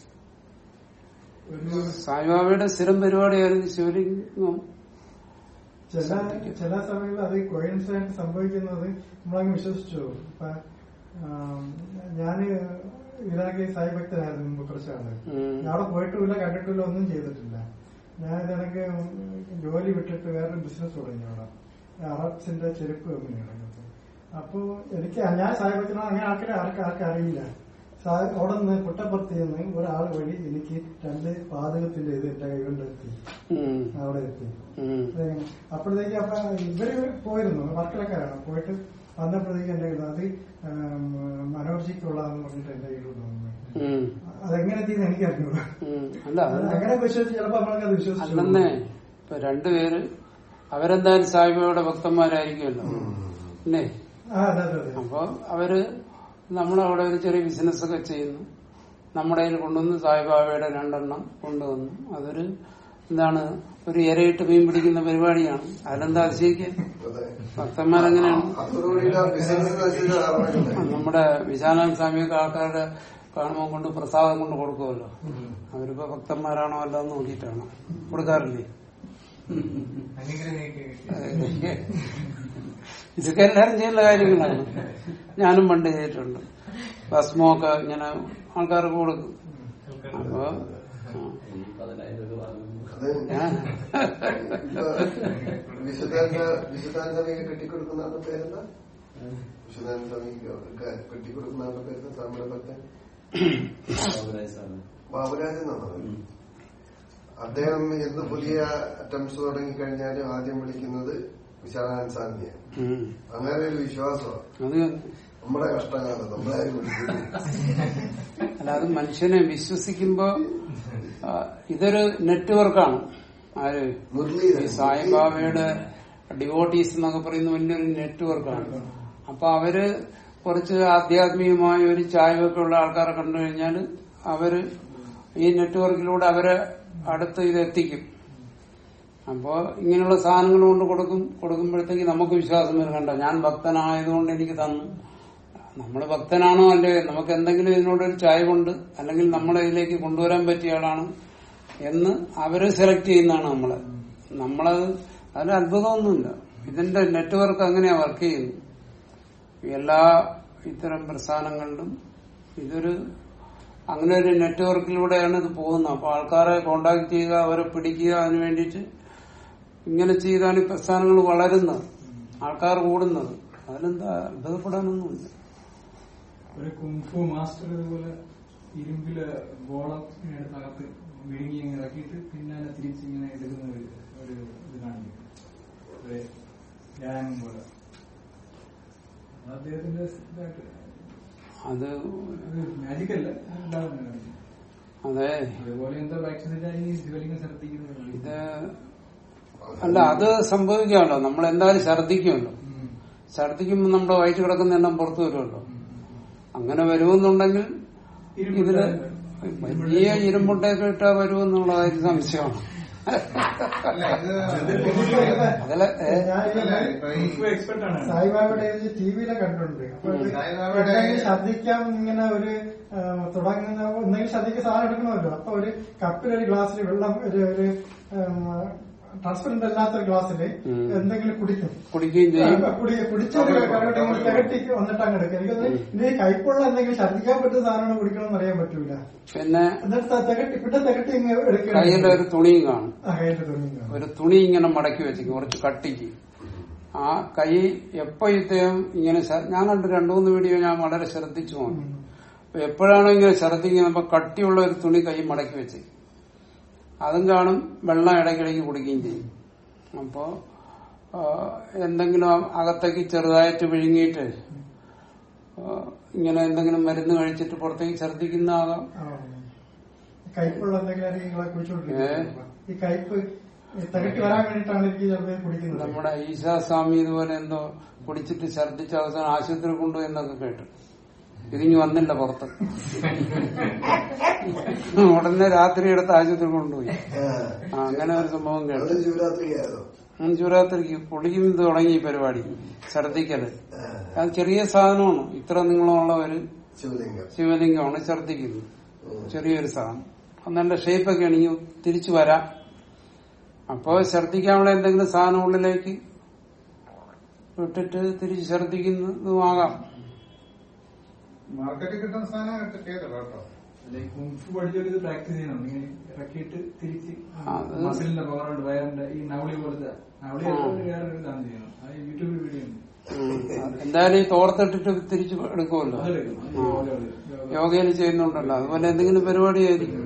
ഒരു സായിബാബയുടെ സ്ഥിരം പരിപാടിയായിരുന്നു ശിവലിംഗം ചില ചില സമയങ്ങളിൽ അത് കോയിൻസ് ആയിട്ട് സംഭവിക്കുന്നത് നമ്മളങ്ങ് വിശ്വസിച്ചു പോകും. ഇപ്പൊ ആം, ഞാന് ഇറാഖി സായി ഭക്തനായിരുന്നു മുമ്പ് കുറച്ച് നാള് ഉം. ഞാൻ അവിടെ പോയിട്ടുമില്ല കണ്ടിട്ടില്ല ഒന്നും ചെയ്തിട്ടില്ല ഞാൻ ഇതെനിക്ക് ജോലി വിട്ടിട്ട് വേറൊരു ബിസിനസ് തുടങ്ങി അവിടെ അറബ്സിന്റെ ചെരുപ്പ് കമ്പനിയാണ് അപ്പോ എനിക്ക് ഞാൻ സായി ഭക്തനാണ് അങ്ങനെ ആൾക്കാരെ ആർക്കും ആർക്കും അറിയില്ല താ- അവിടെ നിന്ന് പുട്ടപ്പുറത്ത് നിന്ന് ഒരാൾ വഴി എനിക്ക് രണ്ട് പാതകത്തിന്റെ ഇത് എന്റെ കൈകൊണ്ട് എത്തി ഉം. അവിടെ എത്തി ഉം. അപ്പോഴത്തേക്ക് അപ്പൊ ഇവര് പോയിരുന്നു വർക്കലക്കാരാണ് പോയിട്ട് വന്നപ്പോഴത്തേക്ക് എന്റെ കയ്യിൽ അത് മനോർജിക്കുള്ളതെന്ന് പറഞ്ഞിട്ട് എന്റെ കയ്യിൽ കൊണ്ടുവന്നു ഉം. അതെങ്ങനെ ചെയ്യുന്ന എനിക്ക് അറിഞ്ഞൂടാ ഉം. അല്ല അത് അത് അങ്ങനെ വിശ്വസിച്ച് ചിലപ്പോ നമ്മൾക്ക് അത് വിശ്വസിച്ചു അല്ലെന്നേ ഇപ്പൊ രണ്ടുപേര് അവരെന്തായാലും സാഹിബയുടെ ഭക്തന്മാരായിരിക്കുമല്ലോ അല്ലേ ആ അതെ അതെ അതെ അപ്പൊ അവര് നമ്മളവിടെ ഒരു ചെറിയ ബിസിനസ് ഒക്കെ ചെയ്യുന്നു നമ്മുടെ കയ്യിൽ കൊണ്ടുവന്ന് സായിബാബയുടെ രണ്ടെണ്ണം കൊണ്ടുവന്നു അതൊരു എന്താണ് ഒരു ഇരയിട്ട് മീൻ പിടിക്കുന്ന പരിപാടിയാണ് അതിലെന്താ അതിശയിക്കാൻ അതെ ഭക്തന്മാരെങ്ങനെയാണ് അതോടുകൂടി ബിസിനസ് നശിച്ച കാരണം നമ്മുടെ വിശാലാനന്ദ സ്വാമിയൊക്കെ ആൾക്കാരുടെ കാണുമ്പോൾ കൊണ്ട് പ്രസാദം കൊണ്ട് കൊടുക്കുമല്ലോ അവരിപ്പോ ഭക്തന്മാരാണോ അല്ലോ എന്ന് നോക്കിയിട്ടാണ് കൊടുക്കാറില്ലേ അനുഗ്രഹിക്കുക ഇതൊക്കെ എല്ലാരും ചെയ്യുന്ന കാര്യങ്ങളാണ് ഞാനും പണ്ട് ചെയ്തിട്ടുണ്ട് ഭസ്മൊക്കെ ഇങ്ങനെ ആൾക്കാർക്ക് കൊടുക്കും അപ്പൊ ആ, ഈ പതിനായിരം രൂപ വാങ്ങുന്നു. അത് ഞാൻ ഇപ്പൊ വിശുദ്ധാനന്ദ വിശുദ്ധാനന്ദ സ്വാമിക്ക് കെട്ടിക്കൊടുക്കുന്ന ആളുടെ പേരെന്താ വിശുദ്ധാനന്ദ സ്വാമിക്ക് കെട്ടിക്കൊടുക്കുന്ന ആളുടെ പേരെന്താ സ്വാമിയുടെ ഭക്തൻ ബാബുരാജ് സ്വാമി. ബാബുരാജൻ എന്നാണ് ഉം. അദ്ദേഹം എന്ത് പുതിയ അറ്റംപ്റ്റ്സ് തുടങ്ങിക്കഴിഞ്ഞാലും ആദ്യം വിളിക്കുന്നത് വിശാലാനന്ദ സ്വാമിയാണ് ഉം. അങ്ങനെ ഒരു വിശ്വാസമാണ് അത് നമ്മുടെ കഷ്ടകാലം നമ്മളാരും വിളിക്കുന്നു അല്ല അത് മനുഷ്യനെ വിശ്വസിക്കുമ്പോ ആ, ഇതൊരു നെറ്റ്വർക്കാണ് ആര് മുരളീധരൻ ഈ സായിബാബയുടെ ഡിവോട്ടീസ് എന്നൊക്കെ പറയുന്ന വലിയൊരു നെറ്റ്വർക്കാണ് അപ്പൊ അവര് കുറച്ച് ആധ്യാത്മികമായ ഒരു ചായ്വൊക്കെ ഉള്ള ആൾക്കാരെ കണ്ടു കഴിഞ്ഞാൽ അവര് ഈ നെറ്റ്വർക്കിലൂടെ അവരെ അടുത്ത് ഇത് എത്തിക്കും അപ്പോ ഇങ്ങനെയുള്ള സാധനങ്ങൾ കൊണ്ട് കൊടുക്കും കൊടുക്കുമ്പോഴത്തേക്ക് നമുക്ക് വിശ്വാസം വരും കണ്ടോ ഞാൻ ഭക്തനായതുകൊണ്ട് എനിക്ക് തന്നു നമ്മൾ ഭക്തനാണോ അല്ലേ നമുക്ക് എന്തെങ്കിലും ഇതിനോടൊരു ചായവുണ്ട് അല്ലെങ്കിൽ നമ്മളെ ഇതിലേക്ക് കൊണ്ടുവരാൻ പറ്റിയ ആളാണ് എന്ന് അവര് സെലക്ട് ചെയ്യുന്നതാണ് നമ്മളെ നമ്മളത് അതിൽ അത്ഭുതമൊന്നുമില്ല ഇതിന്റെ നെറ്റ്വർക്ക് അങ്ങനെയാ വർക്ക് ചെയ്യുന്നത് എല്ലാ ഇത്തരം പ്രസ്ഥാനങ്ങളിലും ഇതൊരു അങ്ങനെ ഒരു നെറ്റ്വർക്കിലൂടെയാണ് ഇത് പോകുന്നത് അപ്പൊ ആൾക്കാരെ കോണ്ടാക്ട് ചെയ്യുക അവരെ പിടിക്കുക അതിനു വേണ്ടിയിട്ട് ഇങ്ങനെ ചെയ്താണ് ഈ പ്രസ്ഥാനങ്ങൾ വളരുന്നത് ആൾക്കാർ കൂടുന്നത് അതിലെന്താ അത്ഭുതപ്പെടാനൊന്നുമില്ല ഒരു കുംഫു മാസ്റ്റർ ഇതുപോലെ ഇരുമ്പില് ഗോളം ഇങ്ങനെ എടുത്ത് അകത്ത് വിഴുങ്ങി ഇങ്ങനെ ഇറക്കിയിട്ട് പിന്നെ അതിനെ തിരിച്ച് ഇങ്ങനെ എടുക്കുന്ന ഒരു ഒരു ഇത് കാണിക്കും ഒരു വ്യായാമം പോലെ അത് അദ്ദേഹത്തിന്റെ ഇതായിട്ട് അത് അത് മാജിക് അല്ല ഉണ്ടാവും കാണിക്കും അതെ അതുപോലെ എന്താ പ്രാക്ടീസ് ഈ ശിവലിംഗം ശ്രദ്ധിക്കുന്നത് ഇത് അല്ല അത് സംഭവിക്കാമല്ലോ നമ്മൾ എന്തായാലും ഛർദ്ദിക്കുമല്ലോ ഛർദ്ദിക്കുമ്പോൾ നമ്മുടെ വയറ്റ് കിടക്കുന്ന എണ്ണം പുറത്തു വരുമല്ലോ അങ്ങനെ വരുമെന്നുണ്ടെങ്കിൽ ഇതില് വലിയ ഇരുമ്പുണ്ടൊക്കെ ഇട്ടാ വരുമെന്നുള്ള കാര്യം സംശയമാണ് അല്ല ഇത് അതില് ഏ, അല്ല, ഇപ്പൊ ഈ എക്സ്പെർട്ട് ആണ് സായിബാബയുടെ ടിവിയിലെ കണ്ടിട്ടുണ്ട് അപ്പൊ ഇത് സായിബാബയുടെ- എന്തെങ്കിലും ശ്രദ്ധിക്കാൻ ഇങ്ങനെ ഒരു ആ, തുടങ്ങുന്ന എന്തെങ്കിലും ശ്രദ്ധിക്കാൻ സാധനം എടുക്കണമല്ലോ അപ്പൊ ഒരു കപ്പിലൊരു ഗ്ലാസ്സിൽ വെള്ളം ഒരു ഒരു ട്രാൻസ്പെറന്റ് അല്ലാത്ത ഒരു ഗ്ലാസ്സിൽ ഉം. എന്തെങ്കിലും കുടിക്കും കുടിക്കുകയും ചെയ്യും കുടിച്ചത് കരകട്ടി തികട്ടി വന്നിട്ട് അങ്ങ് എടുക്കും എനിക്കത് ഇനി കൈപ്പുള്ള എന്തെങ്കിലും ഛർദ്ദിക്കാൻ പറ്റുന്ന സാധനമാണ് കുടിക്കണമെന്ന് അറിയാൻ പറ്റൂല പിന്നെ എന്നിട്ട് ത- തികട്ടി പിന്നെ തികട്ടി ഇങ്ങ് എടുക്കണം കയ്യിലൊരു തുണിയും കാണും ആ കയ്യില് തുണിയും ഒരു തുണി ഇങ്ങനെ മടക്കി വെച്ചിരിക്കും കുറച്ച് കട്ടിക്ക് ആ കൈ എപ്പോ ഇദ്ദേഹം ഇങ്ങനെ ശ- ഞാൻ കണ്ട് രണ്ടു മൂന്ന് വീഡിയോ ഞാൻ വളരെ ശ്രദ്ധിച്ചു നോക്കി അപ്പൊ എപ്പോഴാണോ ഇങ്ങനെ ഛർദ്ദിക്കുന്നത് അപ്പൊ കട്ടിയുള്ള ഒരു തുണി കൈ മടക്കി വെച്ച് അതും കാണും വെള്ളം ഇടയ്ക്കിടയ്ക്ക് കുടിക്കുകയും ചെയ്യും അപ്പോ ആ, എന്തെങ്കിലും അകത്തേക്ക് ചെറുതായിട്ട് വിഴുങ്ങിയിട്ട് ആ, ഇങ്ങനെ എന്തെങ്കിലും മരുന്ന് കഴിച്ചിട്ട് പുറത്തേക്ക് ഛർദ്ദിക്കുന്നതാകാം കയ്പുള്ള എന്തെങ്കിലും ആയിരിക്കും നിങ്ങളെ കുടിച്ചോണ്ടിരിക്കുന്നത് ഈ കയ്പ് തികട്ടി വരാൻ വേണ്ടിയിട്ടാണ് എനിക്ക് ചിലപ്പോൾ കുടിക്കുന്നത് നമ്മുടെ ഈശാസ്വാമി ഇതുപോലെ എന്തോ കുടിച്ചിട്ട് ഛർദ്ദിച്ച അവസാനം ആശുപത്രി കൊണ്ടുപോയി എന്നൊക്കെ കേട്ടു ഇതിങ്ങി വന്നില്ല പുറത്ത് ഉടനെ രാത്രി എടുത്ത് ആശുപത്രി കൊണ്ടുപോയി ആ, അങ്ങനെ ഒരു സംഭവം അത് കേട്ടു ശിവരാത്രിയായതോ ശിവരാത്രിക്ക് പൊളിക്കും ഇത് തുടങ്ങി ഈ പരിപാടി ഛർദ്ദിക്കല് അത് ചെറിയ സാധനമാണ് ഇത്ര നീളമുള്ള ഒരു ശിവലിംഗം ശിവലിംഗമാണ് ഛർദ്ദിക്കുന്നത് ചെറിയൊരു സാധനം അത് നല്ല ഷേപ്പൊക്കെ ആണെങ്കിൽ തിരിച്ചു വരാം അപ്പോ ഛർദ്ദിക്കാനുള്ള എന്തെങ്കിലും സാധനം ഉള്ളിലേക്ക് വിട്ടിട്ട് തിരിച്ച് ഛർദ്ദിക്കുന്നതുമാകാം മാർക്കറ്റിൽ കിട്ടുന്ന സാധനം എടുത്തിട്ട് ചെയ്തല്ലോ കേട്ടോ അല്ലെങ്കിൽ കുംഫു പഠിച്ചവർ ഇത് പ്രാക്ടീസ് ചെയ്യണം ഇങ്ങനെ ഇറക്കിയിട്ട് തിരിച്ച് അത് മസിലിന്റെ പവറുണ്ട് വയറിന്റെ ഈ നവളി പോലത്തെ നവളി ആ. ആയതുകൊണ്ട് വേറൊരു ഇതാണ് ചെയ്യണം അത് യൂട്യൂബിൽ വീഡിയോ ഉണ്ട് ഉം. എന്തായാലും ഈ തോർത്തിട്ടിട്ട് തിരിച്ചു എടുക്കുമല്ലോ അതെടുക്കും. ആ. യോഗ- യോഗയിൽ ചെയ്യുന്നുണ്ടല്ലോ അതുപോലെ എന്തെങ്കിലും പരിപാടിയായിരിക്കും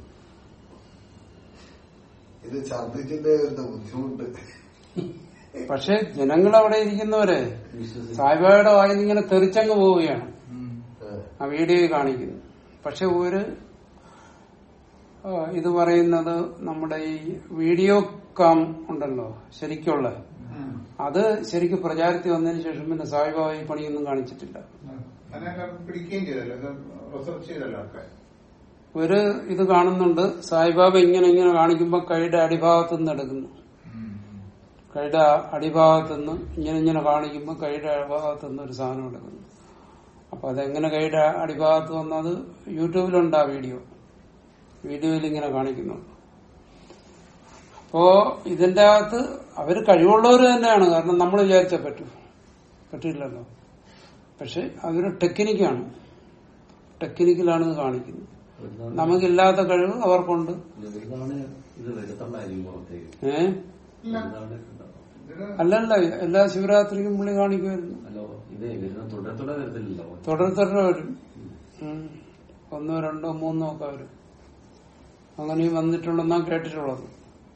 ഇത് ഛർദിച്ചിട്ട് എന്താ ബുദ്ധിമുട്ട് പക്ഷെ ജനങ്ങൾ അവിടെ ഇരിക്കുന്നവരെ വിശ്വസിച്ച് സായിബാബയുടെ വായിൽ ഇങ്ങനെ തെറിച്ചങ്ങ് പോവുകയാണ് ഉം. ആ. ആ വീഡിയോയിൽ കാണിക്കുന്നു പക്ഷെ ഒരു ആ, ഇത് പറയുന്നത് നമ്മുടെ ഈ വീഡിയോ കാം ഉണ്ടല്ലോ ശരിക്കുള്ള അത് ശരിക്കും പ്രചാരത്തിൽ വന്നതിന് ശേഷം പിന്നെ സായിബാബ ഈ പണിയൊന്നും കാണിച്ചിട്ടില്ല അതിനൊക്കെ പിടിക്കുകയും ചെയ്തല്ലോ ഇത് റിസർച്ച് ചെയ്തല്ലോ ഒക്കെ ഒരു ഇത് കാണുന്നുണ്ട് സായിബാബ ഇങ്ങനെ ഇങ്ങനെ കാണിക്കുമ്പോ കൈയുടെ അടിഭാഗത്തു നിന്ന് എടുക്കുന്നു ഉം. കൈയുടെ അടിഭാഗത്തു നിന്ന് ഇങ്ങനെ ഇങ്ങനെ കാണിക്കുമ്പോൾ കൈയുടെ അടിഭാഗത്തു നിന്ന് ഒരു സാധനം എടുക്കുന്നു അപ്പൊ അതെങ്ങനെ കൈയുടെ അടിഭാഗത്ത് വന്നത് യൂട്യൂബിലുണ്ട് ആ വീഡിയോ വീഡിയോയിൽ ഇങ്ങനെ കാണിക്കുന്നു അപ്പോ ഇതിന്റെ അകത്ത് അവര് കഴിവുള്ളവർ തന്നെയാണ് കാരണം നമ്മൾ വിചാരിച്ചാൽ പറ്റൂ പറ്റില്ലല്ലോ പക്ഷെ അതൊരു ടെക്നിക്കാണ് ടെക്നിക്കലാണ് ഇത് കാണിക്കുന്നത് നമുക്കില്ലാത്ത കഴിവ് അവർക്കുണ്ട് ഇതാണ് ഇത് വരുത്തുള്ളായിരിക്കും പുറത്തേക്ക് ഏഹ് ഇതാണ് ഇതിന് അല്ലല്ല എല്ലാ ശിവരാത്രിക്കും പുള്ളി കാണിക്കുമായിരുന്നു അല്ലോ ഇത് വരുന്ന തുടരെ തുടരെ വരത്തില്ലല്ലോ തുടരെ തുടരെ വരും ഉം. ഒന്നോ രണ്ടോ മൂന്നോ ഒക്കെ വരും അങ്ങനെയും വന്നിട്ടുണ്ടെന്നാ കേട്ടിട്ടുള്ളത്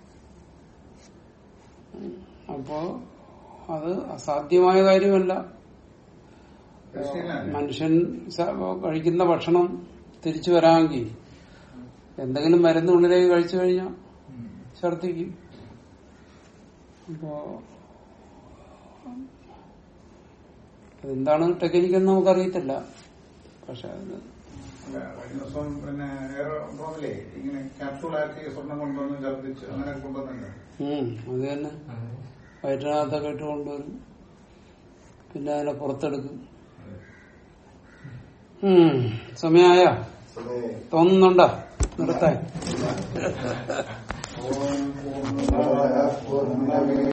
ഉം. അപ്പോ അത് അസാധ്യമായ കാര്യമല്ല പരിശീലനമല്ലേ? മനുഷ്യൻ സ- കഴിക്കുന്ന ഭക്ഷണം തിരിച്ചു വരാമെങ്കിൽ എന്തെങ്കിലും മരുന്ന് ഉള്ളിലേക്ക് കഴിച്ചു കഴിഞ്ഞാൽ ഉം. ഛർദിക്കും അപ്പോ എന്താണ് ടെക്നിക്ക് എന്ന് നമുക്കറിയത്തില്ല പക്ഷെ അത് അല്ല, കഴിഞ്ഞ ദിവസം പിന്നെ എയറോഡ്രോമിലെ ഇങ്ങനെ ക്യാപ്സൂളാക്കി സ്വർണം കൊണ്ടുവന്ന് ഛർദ്ദിച്ച് അങ്ങനെ കൊണ്ടുവന്നുണ്ട് ഉം, അത് തന്നെ വയറ്റിനകത്തൊക്കെ ഇട്ട് കൊണ്ടുവരും പിന്നെ അതിനെ പുറത്തെടുക്കും ഉം സമയായ സമയം തോന്നുന്നുണ്ടോ നിർത്താൻ പൂർണ്ണ പൂർണ്ണ